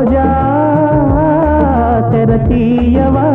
जा तेरा तीयवा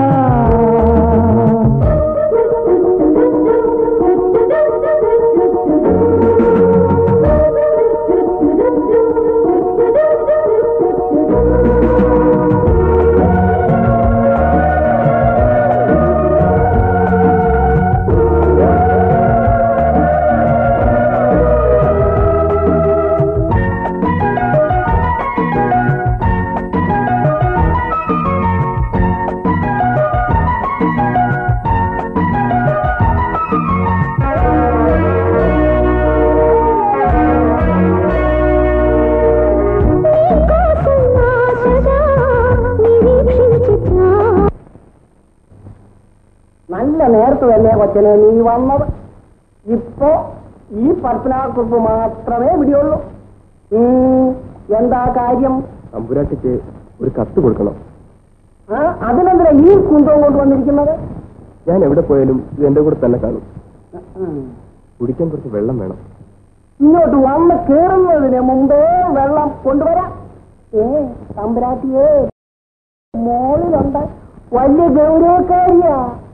നല്ല നേരത്ത് തന്നെ കൊച്ചനെ നീ വന്നത് ഇപ്പോ ഈ പത്മനാഭക്കുറിപ്പ് മാത്രമേ വിടിയുള്ളൂ ഉം, എന്താ കാര്യം അമ്പുരാട്ടിക്ക് ഒരു കത്ത് കൊടുക്കണം ആ അതിനെന്തിനാ ഈ കുന്തവും കൊണ്ടുവന്നിരിക്കുന്നത് ഞാൻ എവിടെ പോയാലും ഇത് എന്റെ കൂടെ തന്നെ കാണും ഉം. കുടിക്കാൻ കുറച്ച് വെള്ളം വേണം ഇങ്ങോട്ട് വന്ന് കേറുന്നതിന് മുമ്പേ വെള്ളം കൊണ്ടുവരാം ഏ തമ്പുരാട്ടിയേ മോളിലുണ്ട് വലിയ ഗൗരവക്കാരിയാ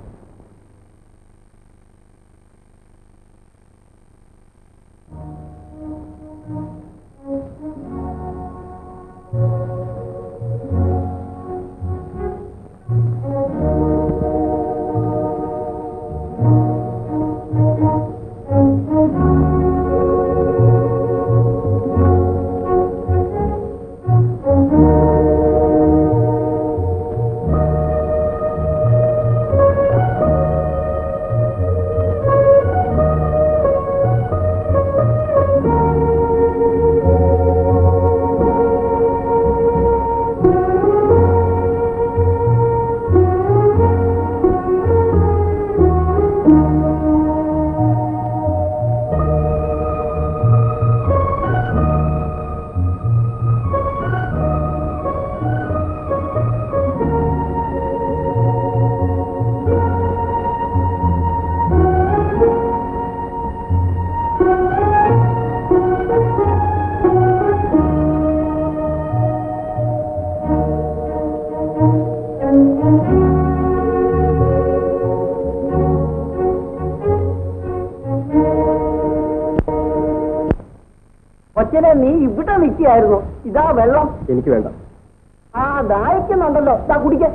കൊച്ചിനെ നീ ഇവിടെ നിൽക്കുകയായിരുന്നു ഇതാ വെള്ളം എനിക്ക് വേണ്ട ആ ദാഹിക്കുന്നുണ്ടല്ലോ ഇതാ കുടിക്ക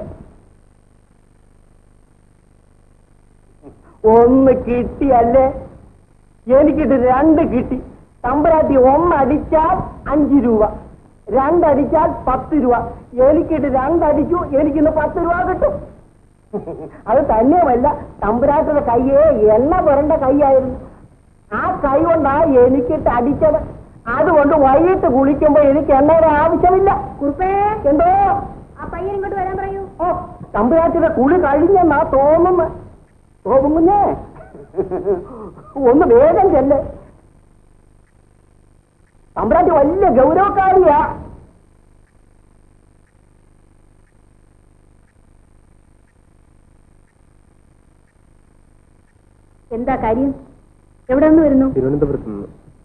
ഒന്ന് കിട്ടിയല്ലേ എനിക്കിട്ട് രണ്ട് കിട്ടി തമ്പരാട്ടി ഒന്നടിച്ചാൽ അഞ്ച് രൂപ രണ്ടടിച്ചാൽ പത്ത് രൂപ എനിക്കിട്ട് രണ്ടടിച്ചു എനിക്കിന്ന് പത്ത് രൂപ കിട്ടും അത് തന്നെയുമല്ല തമ്പുരാട്ടിയുടെ കയ്യേ എണ്ണ പുരണ്ട കൈയായിരുന്നു ആ കൈ കൊണ്ടാ എനിക്കിട്ട് അടിച്ചത് അതുകൊണ്ട് വൈകിട്ട് കുളിക്കുമ്പോ എനിക്ക് എണ്ണയുടെ ആവശ്യമില്ല കുറുപ്പേ എന്തോ ആ പയ്യൻ ഇങ്ങോട്ട് വരാൻ പറയൂ ഓ തമ്പുരാട്ടിയുടെ കുളി കഴിഞ്ഞെന്നാ തോന്നുന്നു തോന്നും കുഞ്ഞേ ഒന്ന് വേഗം ചെല്ല് തമ്പുരാട്ടി വലിയ ഗൗരവക്കാരിയാ എന്താ കാര്യം എവിടെ നിന്ന് വരുന്നു തിരുവനന്തപുരത്ത് നിന്ന്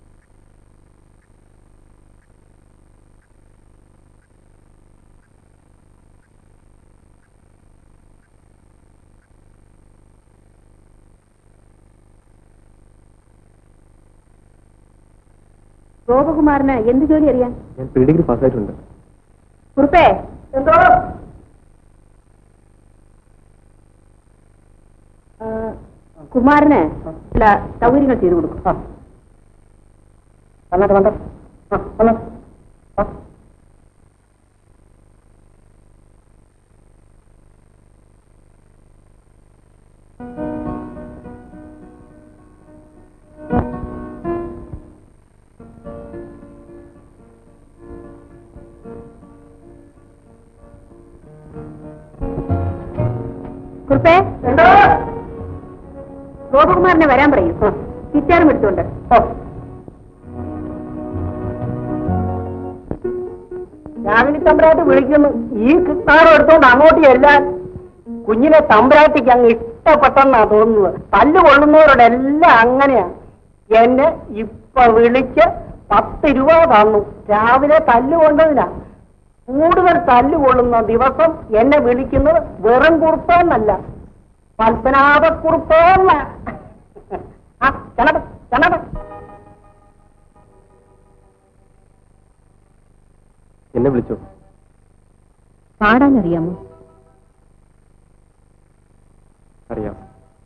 ഗോപകുമാറിന് എന്ത് ജോലി അറിയാം ഞാൻ പ്രീ ഡിഗ്രി പാസ്സായിട്ടുണ്ട് കുറുപ്പേ എന്തോ ആ, കുമാരന് ചില സൗകര്യങ്ങൾ ചെയ്തു കൊടുക്കും വന്നിട്ട് വന്നിട്ട് ആ വന്നിട്ട് ആ കുറുപ്പേ എന്തോ ഗോപകുമാറിനെ വരാൻ പറയൂ ചിറ്റാറും എടുത്തുകൊണ്ട് ഓ. രാവിലെ തമ്പ്രാട്ടി വിളിക്കുന്നു ഈ കിട്ടാറും എടുത്തോണ്ട് അങ്ങോട്ട് ചെല്ലാൻ കുഞ്ഞിനെ തമ്പ്രാട്ടിക്ക് അങ്ങ് ഇഷ്ടപ്പെട്ടെന്നാ തോന്നുന്നത് തല്ല് കൊള്ളുന്നവരോടെല്ലാം അങ്ങനെയാ എന്നെ ഇപ്പൊ വിളിച്ച് പത്ത് രൂപ തന്നു രാവിലെ തല്ല് കൊണ്ടതിനാ കൂടുതൽ തല്ലുകൊള്ളുന്ന ദിവസം എന്നെ വിളിക്കുന്നത് വെറും കുറുപ്പെന്നല്ല പത്മനാഭ കുറുപ്പെന്ന ആ ചെല്ലട്ടെ ചെല്ലട്ടെ എന്നെ വിളിച്ചോ പാടാനറിയാമോ അറിയാം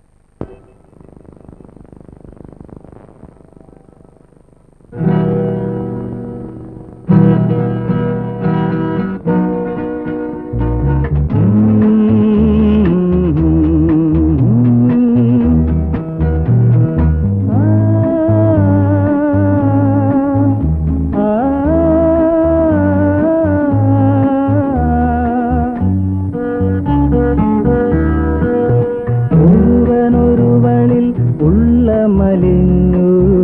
ഒരുവനൊരുവളിൽ ഉള്ള മലിഞ്ഞു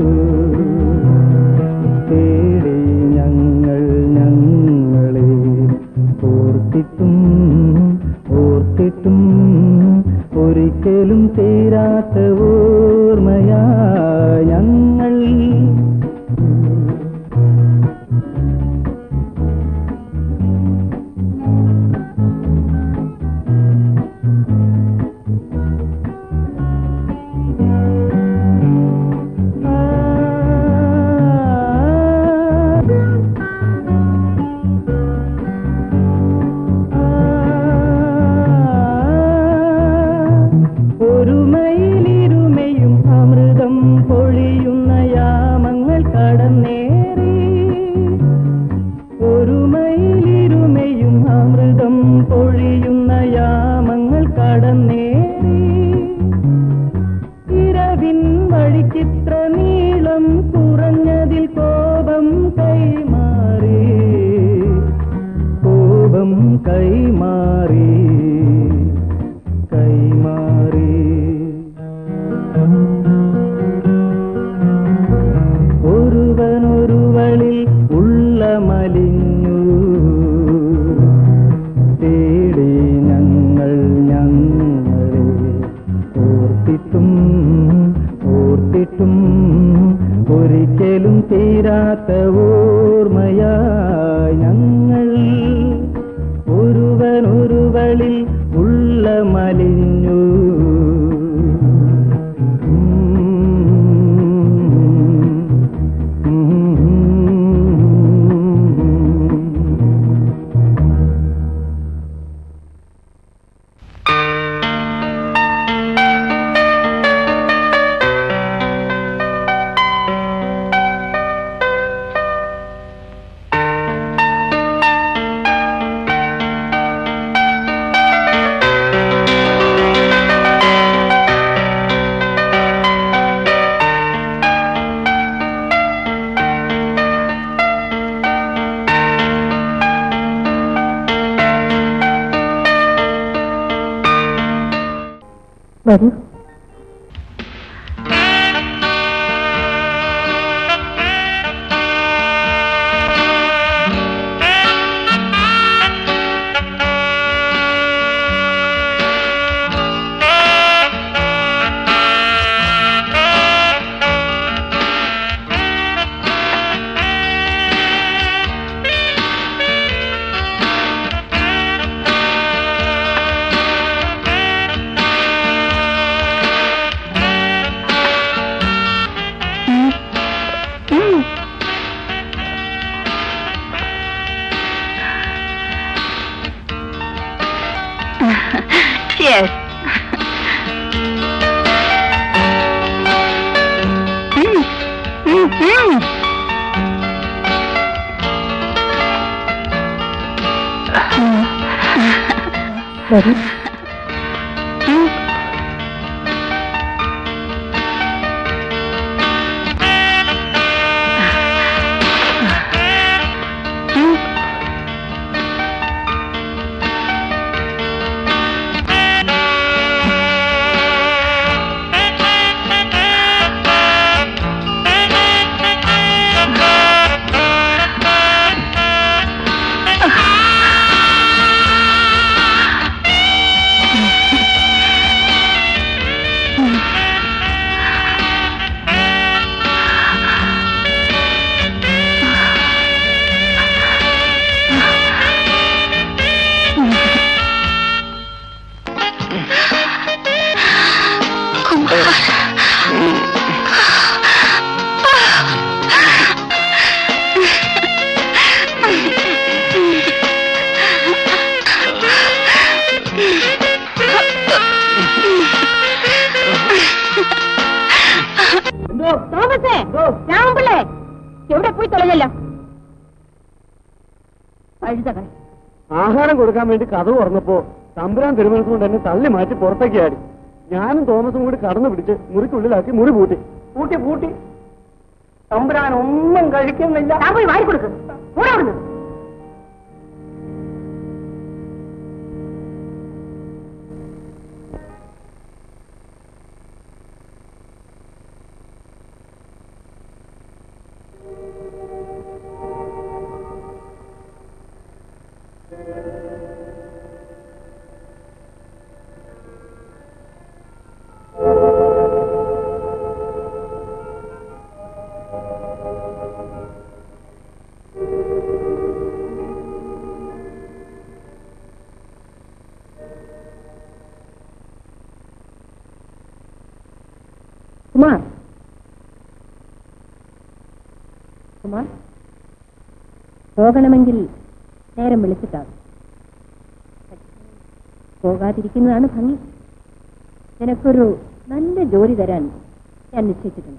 തേടി ഞങ്ങൾ ഞങ്ങളെ ഓർത്തിട്ടും ഓർത്തിട്ടും ഒരിക്കലും തീരാത്ത ഓർമ്മയാ ഞങ്ങൾ ഒരുമയിലിരുമയും അമൃതം പൊഴിയുന്ന യാമങ്ങൾ കടന്നേറി ഒരുമയിലിരുമയും അമൃതം പൊഴിയുന്ന യാമങ്ങൾ കടന്നേറി ഇരവിൻ വഴിച്ചിത്ര നീളം കുറഞ്ഞതിൽ കോപം കൈമാറി കോപം കൈമാറി കൈമാറി ഒരുവനൊരുവളിൽ ഉള്ള മലിഞ്ഞു തേടി ഞങ്ങൾ ഞങ്ങളെ ഓർത്തിട്ടും ഓർത്തിട്ടും ഒരിക്കലും തീരാത്ത ഓർമ്മയാ ഞങ്ങൾ ഒരുവനൊരുവളിൽ ഉള്ള മലിഞ്ഞു വരൂ Cheers. Mm. Mm, mm. വരൂ Ah. രാമപിള്ളേ എവിടെ പോയി തൊലഞ്ഞല്ലോ കഴുതകൾ ആഹാരം കൊടുക്കാൻ വേണ്ടി കഥ തുറന്നപ്പോ തമ്പുരാൻ തിരുമനസ് കൊണ്ട് എന്നെ തള്ളി മാറ്റി പുറത്തേക്ക് ആടി ഞാനും തോമസും കൂടി കടന്നു പിടിച്ച് മുറിക്കുള്ളിലാക്കി മുറി പൂട്ടി പൂട്ടി പൂട്ടി തമ്പുരാൻ ഒന്നും കഴിക്കുന്നില്ല ഞാൻ പോയി വാരി കൊടുക്ക് കൂടെ അവിടുന്ന് കുമാർ കുമാർ പോകണമെങ്കിൽ നേരം വിളിച്ചിട്ടാകും പോകാതിരിക്കുന്നതാണ് ഭംഗി നിനക്കൊരു നല്ല ജോലി തരാൻ ഞാൻ നിശ്ചയിച്ചിട്ടുണ്ട്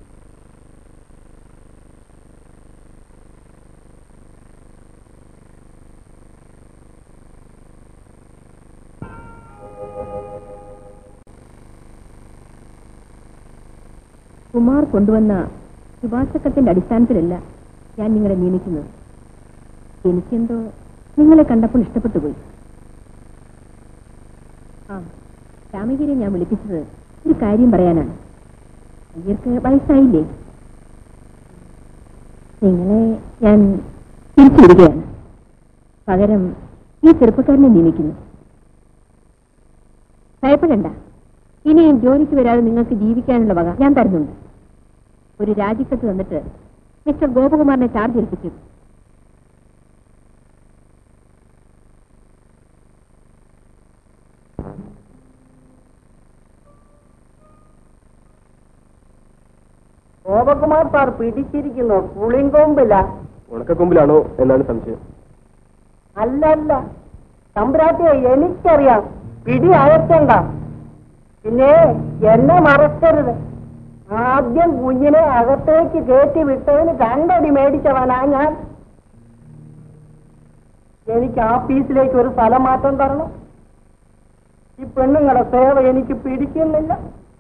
കുമാർ കൊണ്ടുവന്ന ശുപാർശക്കത്തിന്റെ അടിസ്ഥാനത്തിലല്ല ഞാൻ നിങ്ങളെ നിയമിക്കുന്നത് എനിക്കെന്തോ നിങ്ങളെ കണ്ടപ്പോൾ ഇഷ്ടപ്പെട്ടു പോയി ആ രാമഗിരിയെ ഞാൻ വിളിപ്പിച്ചത് ഒരു കാര്യം പറയാനാണ് അയ്യർക്ക് വയസ്സായില്ലേ നിങ്ങളെ ഞാൻ തിരിച്ചുവിടുകയാണ് പകരം ഈ ചെറുപ്പക്കാരനെ നിയമിക്കുന്നു ഭയപ്പെടണ്ട ഇനി ജോലിക്ക് വരാതെ നിങ്ങൾക്ക് ജീവിക്കാനുള്ള വക ഞാൻ തരുന്നുണ്ട് ഒരു രാജിക്കത്ത് തന്നിട്ട് മിസ്റ്റർ ഗോപകുമാറിനെ ചാർജ് ഏൽപ്പിച്ചു ഗോപകുമാർ സാർ പിടിച്ചിരിക്കുന്നു പുളിങ്കൊമ്പില ഉണക്കക്കൊമ്പിലാണോ എന്നാണ് സംശയം അല്ല അല്ല തമ്പുരാട്ടിയെ എനിക്കറിയാം പിടി അയക്കണ്ട പിന്നെ എന്നെ മറക്കരുത് ആദ്യം കുഞ്ഞിനെ അകത്തേക്ക് കയറ്റി വിട്ടതിന് രണ്ടടി മേടിച്ചവനാ ഞാൻ എനിക്ക് ആഫീസിലേക്ക് ഒരു സ്ഥലം മാറ്റം തരണം ഈ പെണ്ണുങ്ങളുടെ സേവ എനിക്ക് പിടിക്കുന്നില്ല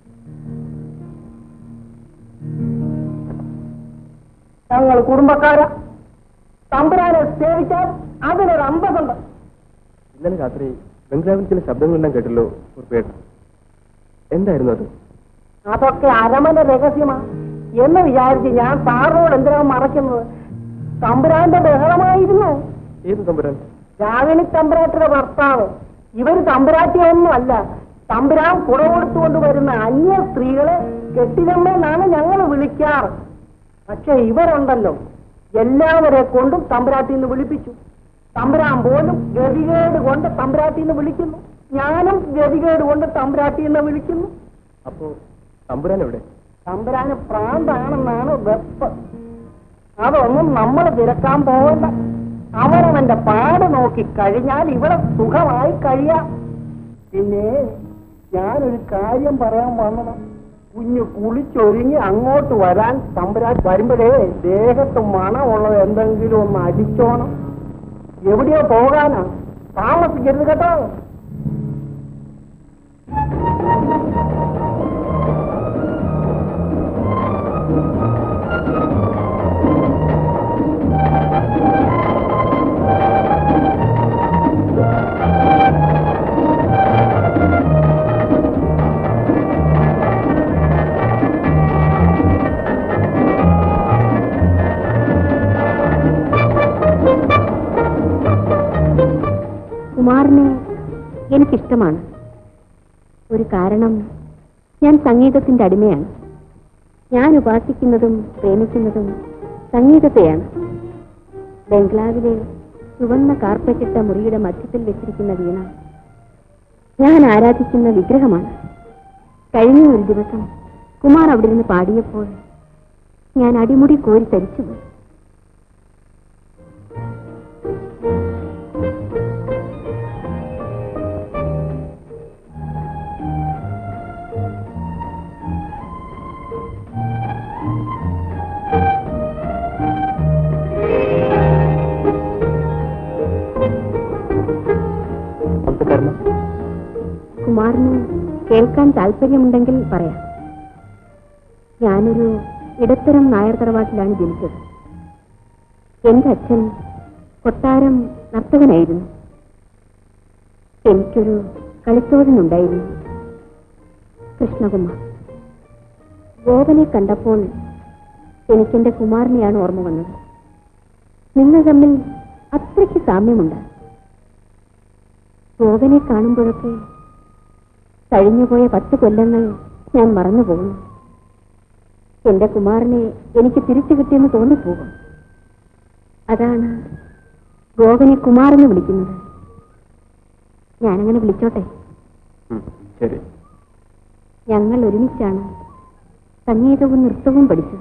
ഞങ്ങൾ കുടുംബക്കാരാ തമ്പുരാനെ സേവിച്ചാൽ അതിനൊരു അമ്പതുണ്ട് ഇന്നലെ രാത്രി ബംഗ്ലാവിൽ ചില ശബ്ദങ്ങളെല്ലാം കേട്ടല്ലോ ഉറപ്പേട്ട എന്തായിരുന്നു അത് അതൊക്കെ അരമന രഹസ്യമാ എന്ന് വിചാരിച്ച് ഞാൻ സാറിനോട് എന്തിനാ മറയ്ക്കുന്നത് തമ്പുരാന്റെ ബഹളമായിരുന്നു ഏത് തമ്പുരാൻ രാവിണി തമ്പുരാട്ടിയുടെ ഭർത്താവ് ഇവര് തമ്പുരാട്ടിയൊന്നും അല്ല തമ്പുരാൻ കുട കൊടുത്തുകൊണ്ട് വരുന്ന അന്യ സ്ത്രീകളെ കെട്ടിലമ്മയെന്നാണ് ഞങ്ങൾ വിളിക്കാറ് പക്ഷെ ഇവരുണ്ടല്ലോ എല്ലാവരെ കൊണ്ടും തമ്പുരാട്ടിന്ന് വിളിപ്പിച്ചു തമ്പുരാൻ പോലും ഗതികേട് കൊണ്ട് തമ്പുരാട്ടിന്ന് വിളിക്കുന്നു ഞാനും ഗതികേട് കൊണ്ട് തമ്പുരാട്ടിന്ന് വിളിക്കുന്നു അപ്പോ തമ്പുരാൻ എവിടെ തമ്പുരാന് പ്രാന്താണെന്നാണ് വെപ്പ് അതൊന്നും നമ്മൾ തിരക്കാൻ പോവണ്ട അവരവന്റെ പാട് നോക്കി കഴിഞ്ഞാൽ ഇവിടെ സുഖമായി കഴിയാം പിന്നെ ഞാനൊരു കാര്യം പറയാൻ വന്നത് കുഞ്ഞ് കുളിച്ചൊരുങ്ങി അങ്ങോട്ട് വരാൻ തമ്പുരാൻ വരുമ്പോഴേ ദേഹത്ത് മണമുള്ളത് എന്തെങ്കിലും ഒന്ന് അടിച്ചോണം എവിടെയോ പോകാനാ താമസിക്കരുത് കേട്ടോ കുമാറിനെ എനിക്കിഷ്ടമാണ് ഒരു കാരണം ഞാൻ സംഗീതത്തിന്റെ അടിമയാണ് ഞാൻ ഉപാസിക്കുന്നതും പ്രേമിക്കുന്നതും സംഗീതത്തെയാണ് ബംഗ്ലാവിലെ ചുവന്ന കാർപ്പറ്റിട്ട മുറിയുടെ മധ്യത്തിൽ വെച്ചിരിക്കുന്ന വീണ ഞാൻ ആരാധിക്കുന്ന വിഗ്രഹമാണ് കഴിഞ്ഞ ഒരു ദിവസം കുമാർ അവിടെ നിന്ന് പാടിയപ്പോൾ ഞാൻ അടിമുടി കോരി തരിച്ചുപോയി കുമാറിന് കേൾക്കാൻ താല്പര്യമുണ്ടെങ്കിൽ പറയാം ഞാനൊരു ഇടത്തരം നായർ തറവാട്ടിലാണ് ജനിച്ചത് എന്റെ അച്ഛൻ കൊട്ടാരം നർത്തകനായിരുന്നു എനിക്കൊരു കളിത്തോഴനുണ്ടായിരുന്നു കൃഷ്ണകുമാർ ഗോപനെ കണ്ടപ്പോൾ എനിക്കെന്റെ കുമാറിനെയാണ് ഓർമ്മ വന്നത് നിങ്ങൾ തമ്മിൽ അത്രയ്ക്ക് സാമ്യമുണ്ട് ഗോപനെ കാണുമ്പോഴൊക്കെ കഴിഞ്ഞുപോയ പത്ത് കൊല്ലങ്ങൾ ഞാൻ മറന്നു പോകുന്നു എന്റെ കുമാരനെ എനിക്ക് തിരിച്ചു കിട്ടിയെന്ന് തോന്നിപ്പോകും അതാണ് ഗോപനെ കുമാറെന്ന് വിളിക്കുന്നത് ഞാനങ്ങനെ വിളിച്ചോട്ടെ ഉം, ശരി ഞങ്ങൾ ഒരുമിച്ചാണ് സംഗീതവും നൃത്തവും പഠിച്ചത്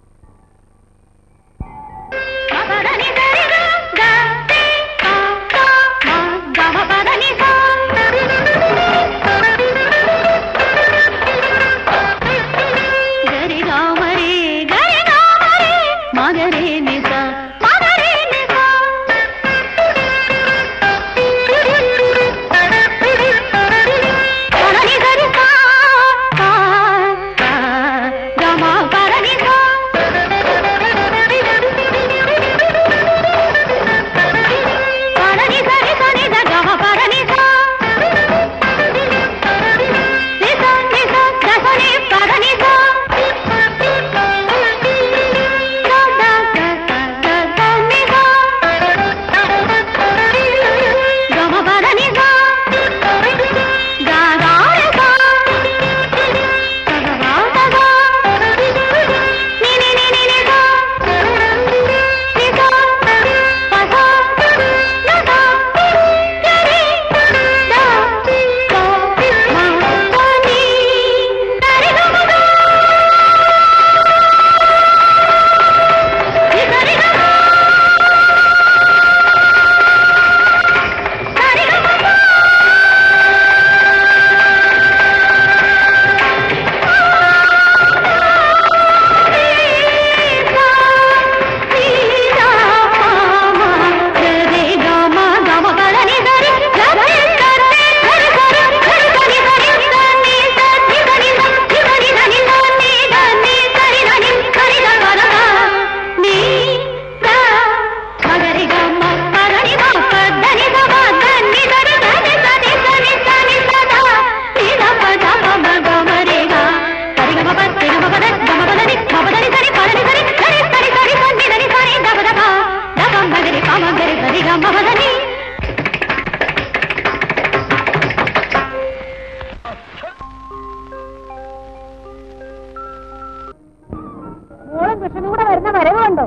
മോളും കൃഷ്ണനും കൂടെ വരുന്ന വരവുണ്ടോ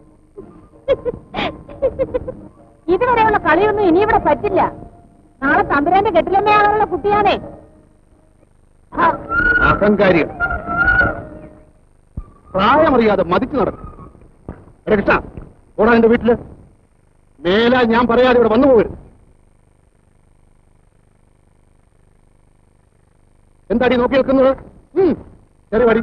ഇതുവരെയുള്ള കളിയൊന്നും ഇനി ഇവിടെ പറ്റില്ല നാളെ തമ്പുരാന്റെ കെട്ടിലമ്മയാണുള്ള കുട്ടിയാണേ അഹങ്കാരികൾ പ്രായമറിയാതെ മതിച്ചു നടക്കും എടാ കൃഷ്ണ ഓടാ എന്റെ വീട്ടില് മേലാൽ ഞാൻ പറയാതെ ഇവിടെ വന്നു പോകരുത് എന്താടി നോക്കി നിൽക്കുന്നത് ഉം, കയറി വാടി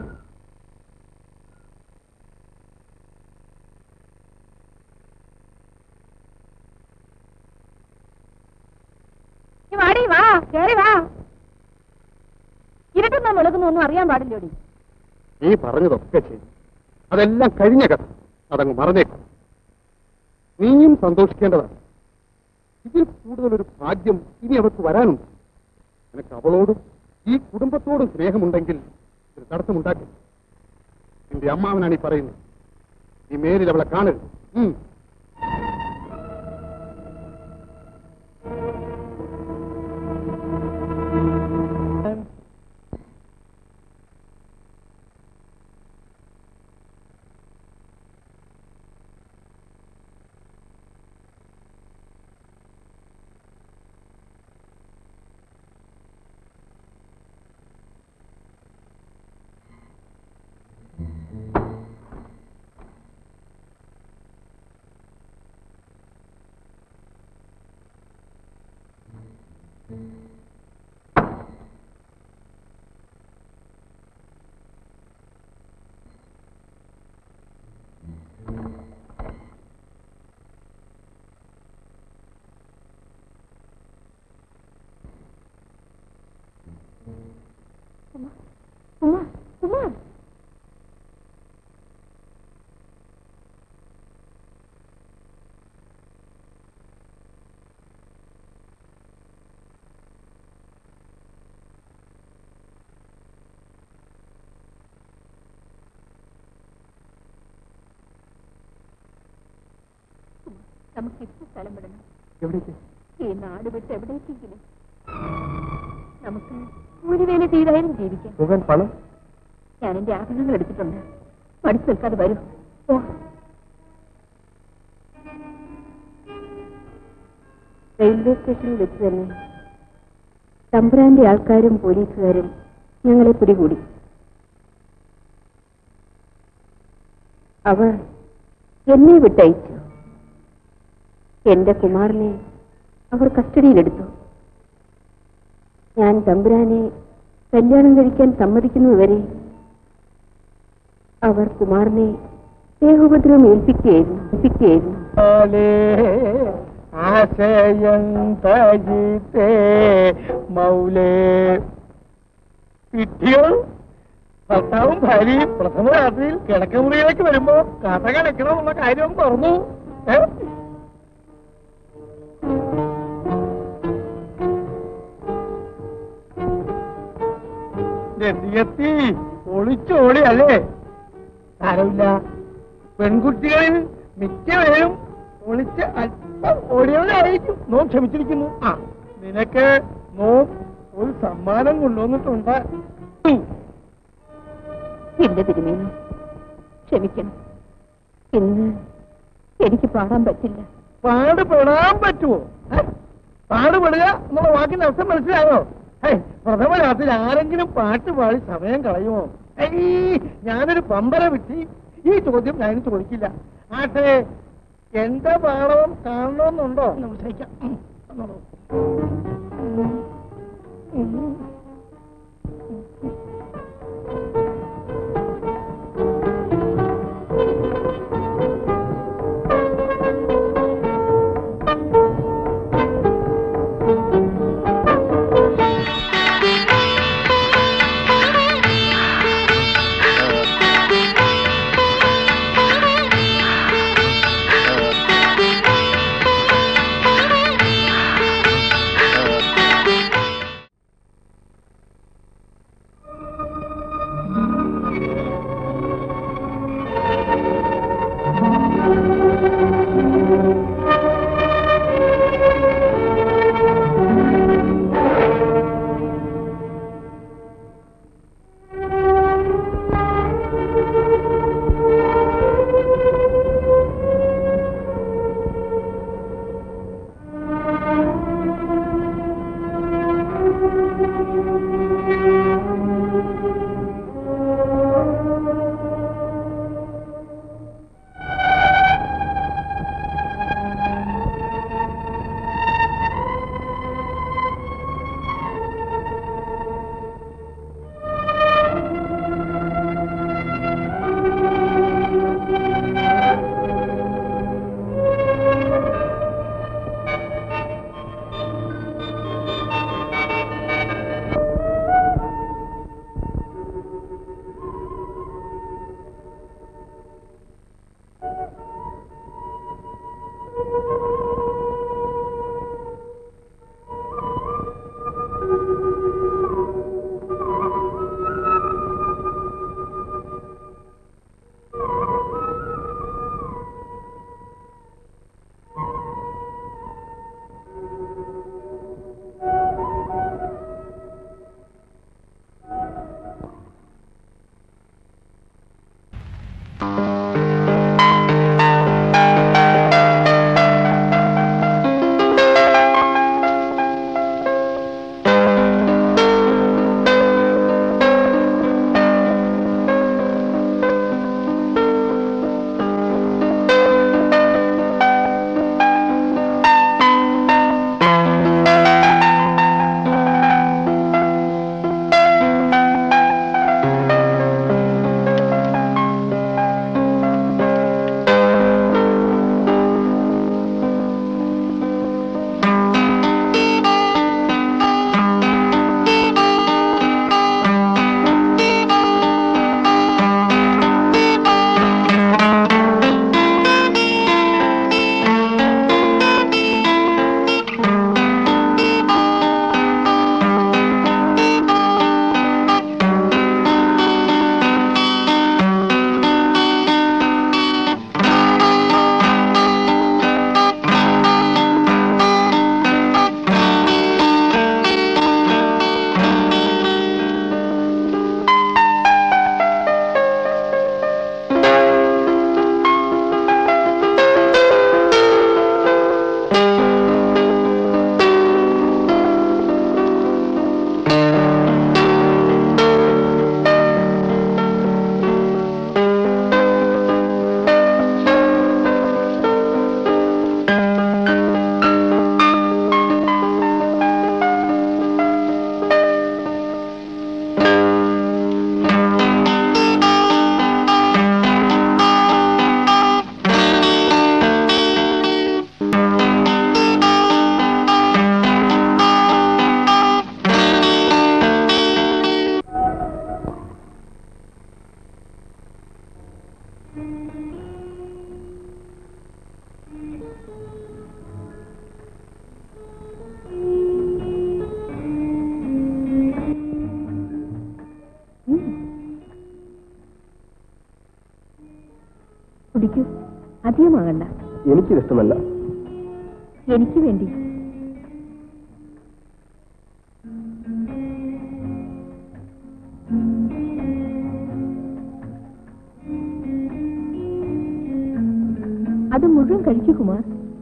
നീ വാടി വാ കേറി വാ ഇരുട്ടുന്നോ വെളുക്കുന്നോ ഒന്നും അറിയാൻ പാടില്ലോടി നീ പറഞ്ഞതൊക്കെ ശരി അതെല്ലാം കഴിഞ്ഞ കഥ അതങ്ങ് മറന്നേക്കും നീയും സന്തോഷിക്കേണ്ടതാണ് ഇതിൽ കൂടുതലൊരു ഭാഗ്യം ഇനി അവർക്ക് വരാനുണ്ട് നിനക്ക് അവളോടും ഈ കുടുംബത്തോടും സ്നേഹമുണ്ടെങ്കിൽ ഒരു തടസ്സമുണ്ടാക്കും നിന്റെ അമ്മാവനാണ് ഈ പറയുന്നത് ഈ മേലിൽ അവളെ കാണരുത് ഉം. നമുക്ക് ഇപ്പൊ സ്ഥലം വിടണം എവിടേക്ക് ഈ നാട് വിട്ട് എവിടേക്കെങ്കിലും നമുക്ക് കൂലിവേല ചെയ്തായാലും ജീവിക്കാം പോകാൻ പണം ഞാൻ എന്റെ ആഭരണങ്ങൾ എടുത്തിട്ടുണ്ട് പഠിച്ചു നിൽക്കാതെ വരൂ ഓ റെയിൽവേ സ്റ്റേഷനിൽ വെച്ച് തന്നെ തമ്പുരാന്റെ ആൾക്കാരും പോലീസുകാരും ഞങ്ങളെ പിടികൂടി അവർ എന്നെ വിട്ടയച്ചു എന്റെ കുമാരനെ അവർ കസ്റ്റഡിയിലെടുത്തു ഞാൻ തമ്പുരാനെ കല്യാണം കഴിക്കാൻ സമ്മതിക്കുന്നതുവരെ അവർ കുമാരനെ ദേഹോപദ്രവം ഏൽപ്പിക്കുകയായിരുന്നു ഏൽപ്പിക്കുകയായിരുന്നു ആശയന്തേ മൗലേ കിട്ടിയോ ഭർത്താവും ഭാര്യയും പ്രഥമ രാത്രിയിൽ കിടക്കമുറിയിലേക്ക് വരുമ്പോ കഥ കിടക്കണമെന്ന കാര്യം പറഞ്ഞു ഏ? രതിയെത്തി ഒളിച്ചോടി അല്ലേ സാരമില്ല പെൺകുട്ടികളിൽ മിക്കവരും ഒളിച്ച് അല്പം ഓടിയവരായിരിക്കും നോം ക്ഷമിച്ചിരിക്കുന്നു ആ നിനക്ക് നോം ഒരു സമ്മാനം കൊണ്ടുവന്നിട്ടുണ്ട് ഉം. എന്റെ തിരുമേനി ക്ഷമിക്കണം ഇന്ന് എനിക്ക് പാടാൻ പറ്റില്ല പാടുപെടാൻ പറ്റുമോ ഏ? പാടുപെടുക എന്നുള്ള വാക്കിന്റെ അർത്ഥം മനസ്സിലായോ ഹേയ്, പ്രഥമ രാത്രി ആരെങ്കിലും പാട്ട് പാടി സമയം കളയുമോ ഏയ് ഞാനൊരു പമ്പര വിട്ടി ഈ ചോദ്യം ഞാൻ ചോദിക്കില്ല ആട്ടെ എന്റെ പാടവം കാണണമെന്നുണ്ടോ സംശയിക്കാം ഉം, വന്നോളൂ. Thank you. അധികമാകണ്ട എനിക്കിത് ഇഷ്ടമല്ല എനിക്ക് വേണ്ടി അത് മുഴുവൻ കഴിക്കൂ കുമാർ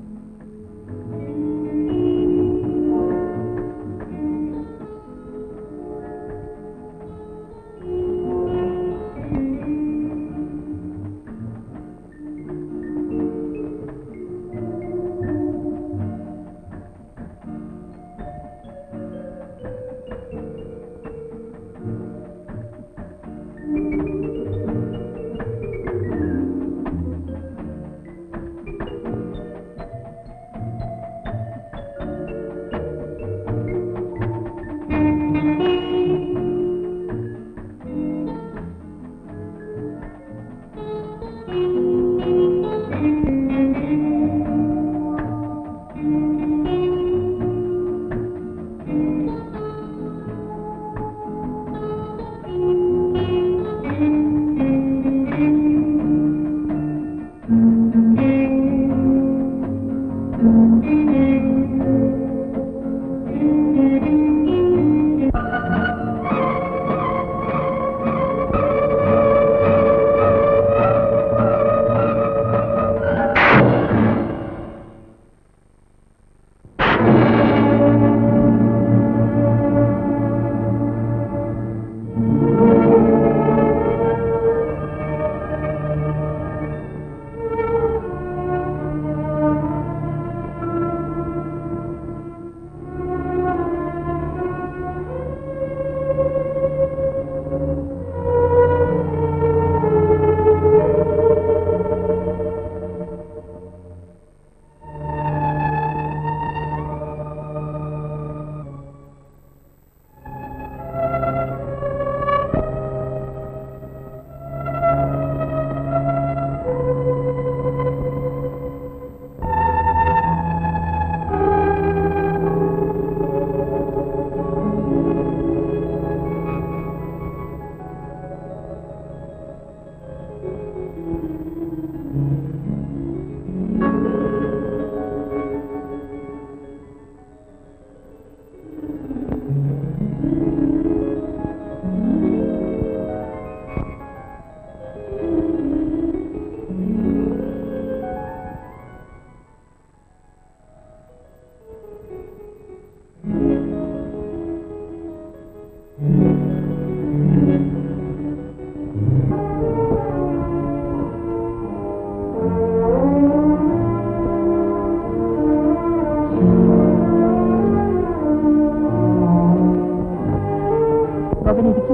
അവനിരിക്കും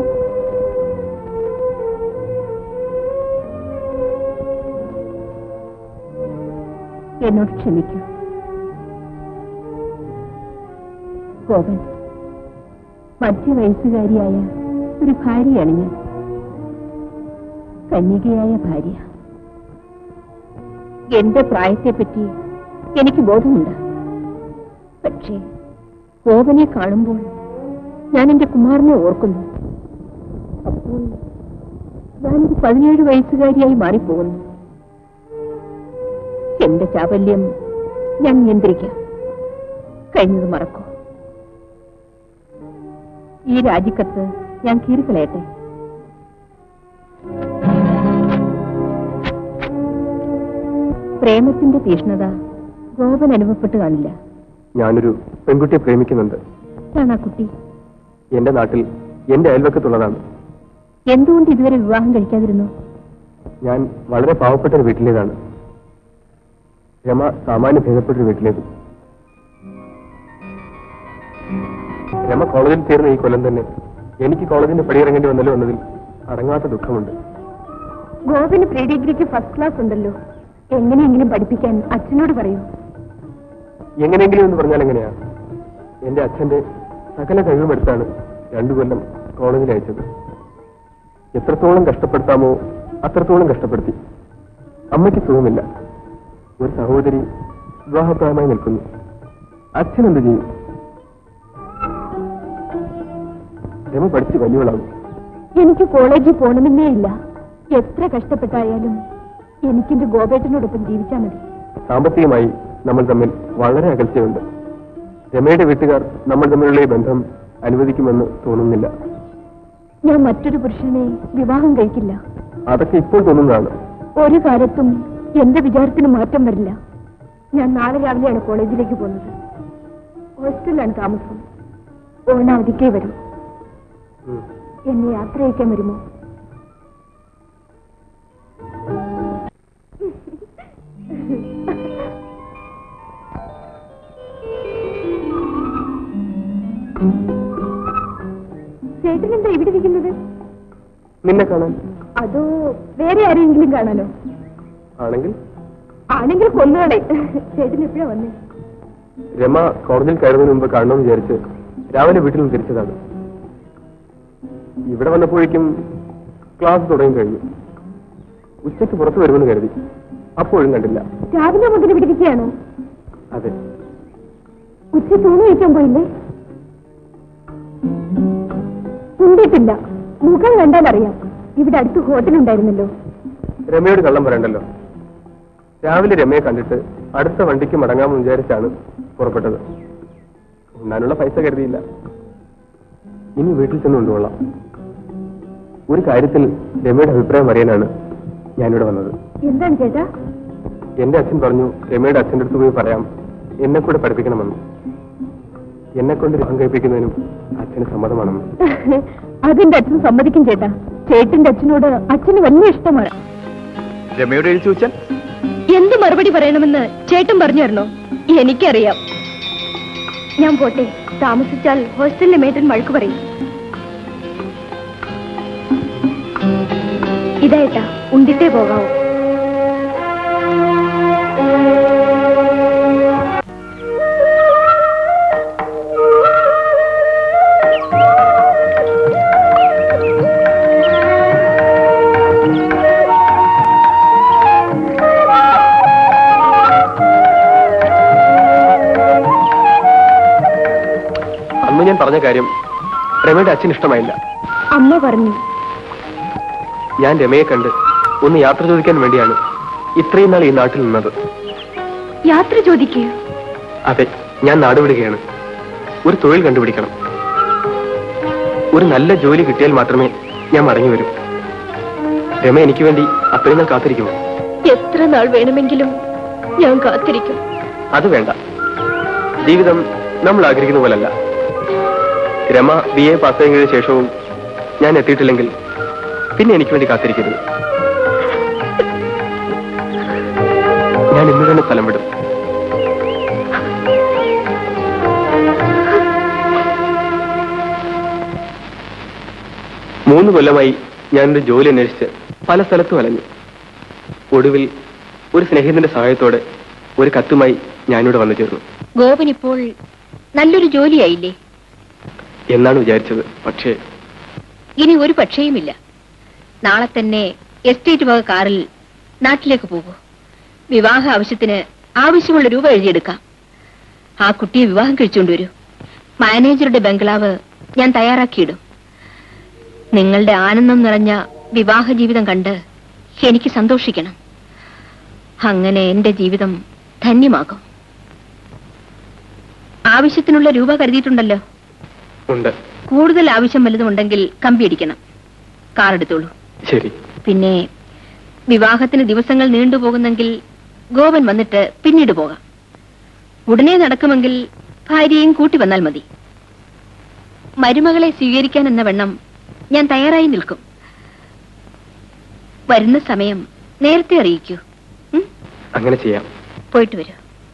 എന്നോട് ക്ഷമിക്കൂ ഗോപൻ മധ്യവയസ്സുകാരിയായ ഒരു ഭാര്യയാണ് ഞാൻ കന്യകയായ ഭാര്യ എന്റെ പ്രായത്തെപ്പറ്റി എനിക്ക് ബോധമുണ്ട് പക്ഷേ ഗോപനെ കാണുമ്പോൾ ഞാൻ എന്റെ കുമാരനെ ഓർക്കുന്നു അപ്പോൾ ഞാനൊരു പതിനേഴ് വയസ്സുകാരിയായി മാറിപ്പോകുന്നു എന്റെ ചാബല്യം ഞാൻ നിയന്ത്രിക്കാം കഴിഞ്ഞത് മറക്കൂ ഈ രാജിക്കത്ത് ഞാൻ കീറിക്കളയട്ടെ പ്രേമത്തിന്റെ തീഷ്ണത ഗോപൻ അനുഭവപ്പെട്ട് കാണില്ല ഞാനൊരു പെൺകുട്ടിയെ പ്രേമിക്കുന്നുണ്ട് ഇതാണ് ആ കുട്ടി എന്റെ നാട്ടിൽ എന്റെ അയൽവക്കത്തുള്ളതാണ് എന്തുകൊണ്ട് ഇതുവരെ വിവാഹം കഴിക്കാതിരുന്നു ഞാൻ വളരെ പാവപ്പെട്ട ഒരു വീട്ടിലേതാണ് രമ സാമാന്യ ഭേദപ്പെട്ട ഒരു വീട്ടിലേത് രമ കോളേജിൽ ചേർന്ന ഈ കൊല്ലം തന്നെ എനിക്ക് കോളേജിന്റെ പടിയിറങ്ങേണ്ടി വന്നല്ലോ എന്നതിൽ അടങ്ങാത്ത ദുഃഖമുണ്ട് ഗോപന് പ്രീ ഡിഗ്രിക്ക് ഫസ്റ്റ് ക്ലാസ് ഉണ്ടല്ലോ എങ്ങനെയെങ്കിലും പഠിപ്പിക്കാൻ അച്ഛനോട് പറയൂ എങ്ങനെയെങ്കിലും എന്ന് പറഞ്ഞാൽ എങ്ങനെയാ എന്റെ അച്ഛന്റെ സകല കഴിവുമെടുത്താണ് രണ്ടു കൊല്ലം കോളേജിൽ അയച്ചത് എത്രത്തോളം കഷ്ടപ്പെടുത്താമോ അത്രത്തോളം കഷ്ടപ്പെടുത്തി അമ്മയ്ക്ക് സുഖമില്ല ഒരു സഹോദരി വിവാഹപ്രായമായി നിൽക്കുന്നു അച്ഛൻ എന്ത് ചെയ്യും രമ പഠിച്ച് വലിയവളാകും എനിക്ക് കോളേജിൽ പോകണമെന്നേ ഇല്ല എത്ര കഷ്ടപ്പെട്ടായാലും എനിക്കെന്റെ ഗോപേട്ടനോടൊപ്പം ജീവിച്ചാൽ മതി സാമ്പത്തികമായി നമ്മൾ തമ്മിൽ വളരെ അകൽച്ചയുണ്ട് രമയുടെ വീട്ടുകാർ നമ്മൾ തമ്മിലുള്ള ഈ ബന്ധം അനുവദിക്കുമെന്ന് തോന്നുന്നില്ല ഞാൻ മറ്റൊരു പുരുഷനെ വിവാഹം കഴിക്കില്ല അതൊക്കെ ഇപ്പോൾ തോന്നുന്നതാണ് ഒരു കാലത്തും എന്റെ വിചാരത്തിന് മാറ്റം വരില്ല ഞാൻ നാളെ രാവിലെയാണ് കോളേജിലേക്ക് പോകുന്നത് ഹോസ്റ്റലിലാണ് താമസം ഓണാവധിക്കേ വരൂ ഉം. എന്നെ യാത്ര അയക്കാൻ വരുമോ ചേട്ടൻ എന്താ ഇവിടെ ഇരിക്കുന്നത് നിന്നെ കാണാൻ അതോ വേറെ ആരെങ്കിലും കാണാനോ ആണെങ്കിൽ ആണെങ്കിൽ കൊന്നുകളെ ചേട്ടൻ എപ്പോഴാ വന്നേ രമ കോടതിയിൽ കയറുന്നതിന് മുമ്പ് കാണണമെന്ന് വിചാരിച്ച് രാവിലെ വീട്ടിൽ നിന്ന് തിരിച്ചതാണ് ഇവിടെ വന്നപ്പോഴേക്കും ക്ലാസ് തുടങ്ങി കഴിഞ്ഞു ഉച്ചയ്ക്ക് പുറത്തു വരുമെന്ന് കരുതി അപ്പോഴും കണ്ടില്ല രാവിലെ മുതൽ ഇവിടെ ഇരിക്കുകയാണോ അതെ ഉച്ച തൂണ് കഴിക്കാൻ പോയില്ലേ ഉണ്ടിട്ടില്ല മുഖം കണ്ടാൽ അറിയാം ഇവിടെ അടുത്ത് ഹോട്ടൽ ഉണ്ടായിരുന്നല്ലോ രമയോട് കള്ളം പറയണ്ടല്ലോ രാവിലെ രമയെ കണ്ടിട്ട് അടുത്ത വണ്ടിക്ക് മടങ്ങാമെന്ന് വിചാരിച്ചാണ് പുറപ്പെട്ടത് ഉണ്ണാനുള്ള പൈസ കരുതിയില്ല ഇനി വീട്ടിൽ ചെന്ന് കൊണ്ടുകൊള്ളാം ഒരു കാര്യത്തിൽ രമയുടെ അഭിപ്രായം അറിയാനാണ് ഞാനിവിടെ വന്നത് എന്താണ് ചേട്ടാ എന്റെ അച്ഛൻ പറഞ്ഞു രമയുടെ അച്ഛൻ്റെ അടുത്ത് പോയി പറയാം എന്നെ കൂടെ പഠിപ്പിക്കണമെന്ന് എന്നെ കൊണ്ട് വിവാഹം കഴിപ്പിക്കുന്നതിനും അച്ഛന് സമ്മതമാണെന്ന് അതിന്റെ അച്ഛൻ സമ്മതിക്കും ചേട്ടാ ചേട്ടന്റെ അച്ഛനോട് അച്ഛന് വലിയ ഇഷ്ടമാണ് രമയോട് എഴുതി ചോദിച്ചാൽ എന്ത് മറുപടി പറയണമെന്ന് ചേട്ടൻ പറഞ്ഞു തരണോ എനിക്കറിയാം ഞാൻ പോട്ടെ താമസിച്ചാൽ ഹോസ്റ്റലിലെ മേട്ടൻ മഴക്ക് പറയും ഇതായിട്ടാ ഉണ്ടിട്ടേ പോകാവൂ അന്ന് ഞാൻ പറഞ്ഞ കാര്യം രമയുടെ അച്ഛൻ ഇഷ്ടമായില്ല അമ്മ പറഞ്ഞു ഞാൻ രമയെ കണ്ട് ഒന്ന് യാത്ര ചോദിക്കാൻ വേണ്ടിയാണ് ഇത്രയും നാൾ ഈ നാട്ടിൽ നിന്നത് യാത്ര ചോദിക്കൂ അതെ ഞാൻ നാടുവിടുകയാണ് ഒരു തൊഴിൽ കണ്ടുപിടിക്കണം ഒരു നല്ല ജോലി കിട്ടിയാൽ മാത്രമേ ഞാൻ മടങ്ങി വരൂ രമ എനിക്ക് വേണ്ടി അത്രയും നാൾ കാത്തിരിക്കുമോ എത്ര നാൾ വേണമെങ്കിലും ഞാൻ കാത്തിരിക്കും അത് വേണ്ട ജീവിതം നമ്മൾ ആഗ്രഹിക്കുന്ന പോലല്ല രമ ബി എ പാസ്സായതിനു ശേഷവും ഞാൻ എത്തിയിട്ടില്ലെങ്കിൽ പിന്നെ എനിക്ക് വേണ്ടി കാത്തിരിക്കരുത് ഞാൻ ഇന്ന് തന്നെ സ്ഥലം വിടും മൂന്ന് കൊല്ലമായി ഞാനൊരു ജോലി അന്വേഷിച്ച് പല സ്ഥലത്തും അലഞ്ഞു ഒടുവിൽ ഒരു സ്നേഹിതന്റെ സഹായത്തോടെ ഒരു കത്തുമായി ഞാനിവിടെ വന്നു ചേർന്നു ഗോപൻ ഇപ്പോൾ നല്ലൊരു ജോലിയായില്ലേ എന്നാണ് വിചാരിച്ചത് പക്ഷേ ഇനി ഒരു പക്ഷേയുമില്ല നാളെ തന്നെ എസ്റ്റേറ്റ് വക കാറിൽ നാട്ടിലേക്ക് പോകൂ വിവാഹ ആവശ്യത്തിന് ആവശ്യമുള്ള രൂപ എഴുതിയെടുക്കാം ആ കുട്ടിയെ വിവാഹം കഴിച്ചുകൊണ്ടുവരൂ മാനേജറുടെ ബംഗ്ലാവ് ഞാൻ തയ്യാറാക്കിയിടും നിങ്ങളുടെ ആനന്ദം നിറഞ്ഞ വിവാഹ ജീവിതം കണ്ട് എനിക്ക് സന്തോഷിക്കണം അങ്ങനെ എന്റെ ജീവിതം ധന്യമാകും ആവശ്യത്തിനുള്ള രൂപ കരുതിയിട്ടുണ്ടല്ലോ ഉണ്ട് കൂടുതൽ ആവശ്യം വല്ലതുമുണ്ടെങ്കിൽ കമ്പി അടിക്കണം കാർ എടുത്തോളൂ ശരി പിന്നെ വിവാഹത്തിന് ദിവസങ്ങൾ നീണ്ടുപോകുന്നെങ്കിൽ ഗോപൻ വന്നിട്ട് പിന്നീട് പോകാം ഉടനെ നടക്കുമെങ്കിൽ ഭാര്യയും കൂട്ടി വന്നാൽ മതി മരുമകളെ സ്വീകരിക്കാൻ എന്ന വണ്ണം ഞാൻ തയ്യാറായി നിൽക്കും വരുന്ന സമയം നേരത്തെ അറിയിക്കൂ ഉം? അങ്ങനെ ചെയ്യാം പോയിട്ട് വരൂ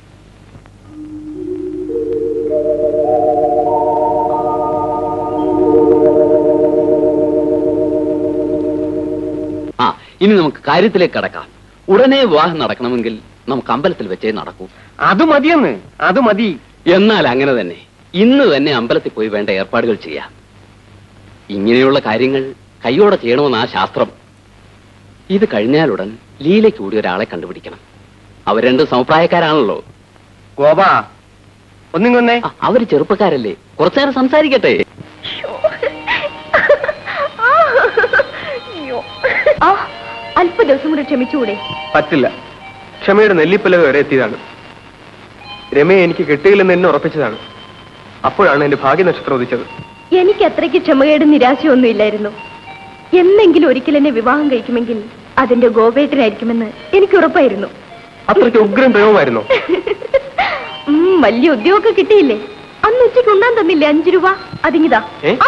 ആ ഇനി നമുക്ക് കാര്യത്തിലേക്ക് കടക്കാം ഉടനെ വിവാഹം നടക്കണമെങ്കിൽ നമുക്ക് അമ്പലത്തിൽ വെച്ചേ നടക്കൂ അത് മതിയെന്ന് അത് മതി എന്നാൽ അങ്ങനെ തന്നെ ഇന്ന് തന്നെ അമ്പലത്തിൽ പോയി വേണ്ട ഏർപ്പാടുകൾ ചെയ്യാം ഇങ്ങനെയുള്ള കാര്യങ്ങൾ കൈയോടെ ചെയ്യണമെന്ന് ആ ശാസ്ത്രം ഇത് കഴിഞ്ഞാലുടൻ ലീലയ്ക്ക് കൂടി ഒരാളെ കണ്ടുപിടിക്കണം അവർ രണ്ട് സമപ്രായക്കാരാണല്ലോ ഗോപ ഒന്നിങ്ങൊന്നേ ആ, അവര് ചെറുപ്പക്കാരല്ലേ കുറച്ചേരം സംസാരിക്കട്ടെ ആ അല്പ ദിവസം കൂടി ക്ഷമിച്ചുകൂടെ പറ്റില്ല ക്ഷമയുടെ നെല്ലിപ്പലക വരെ എത്തിയതാണ് രമയെ എനിക്ക് കിട്ടുകയില്ലെന്ന് എന്നെ ഉറപ്പിച്ചതാണ് അപ്പോഴാണ് എന്റെ ഭാഗ്യ നക്ഷത്രം ഉദിച്ചത് എനിക്ക് അത്രയ്ക്ക് ക്ഷമകേടും നിരാശയൊന്നും ഇല്ലായിരുന്നു എന്നെങ്കിലും ഒരിക്കൽ എന്നെ വിവാഹം കഴിക്കുമെങ്കിൽ അതിന്റെ ഗോപേട്ടനായിരിക്കുമെന്ന് എനിക്ക് ഉറപ്പായിരുന്നു അത്രയ്ക്ക് ഉഗ്രം പ്രേമമായിരുന്നോ ഉം, വലിയ ഉദ്യോഗമൊക്കെ കിട്ടിയില്ലേ അന്ന് ഉച്ചയ്ക്ക് ഉണ്ണാൻ തന്നില്ലേ അഞ്ചു രൂപ അതിങ്ങിതാ ഏ? ആ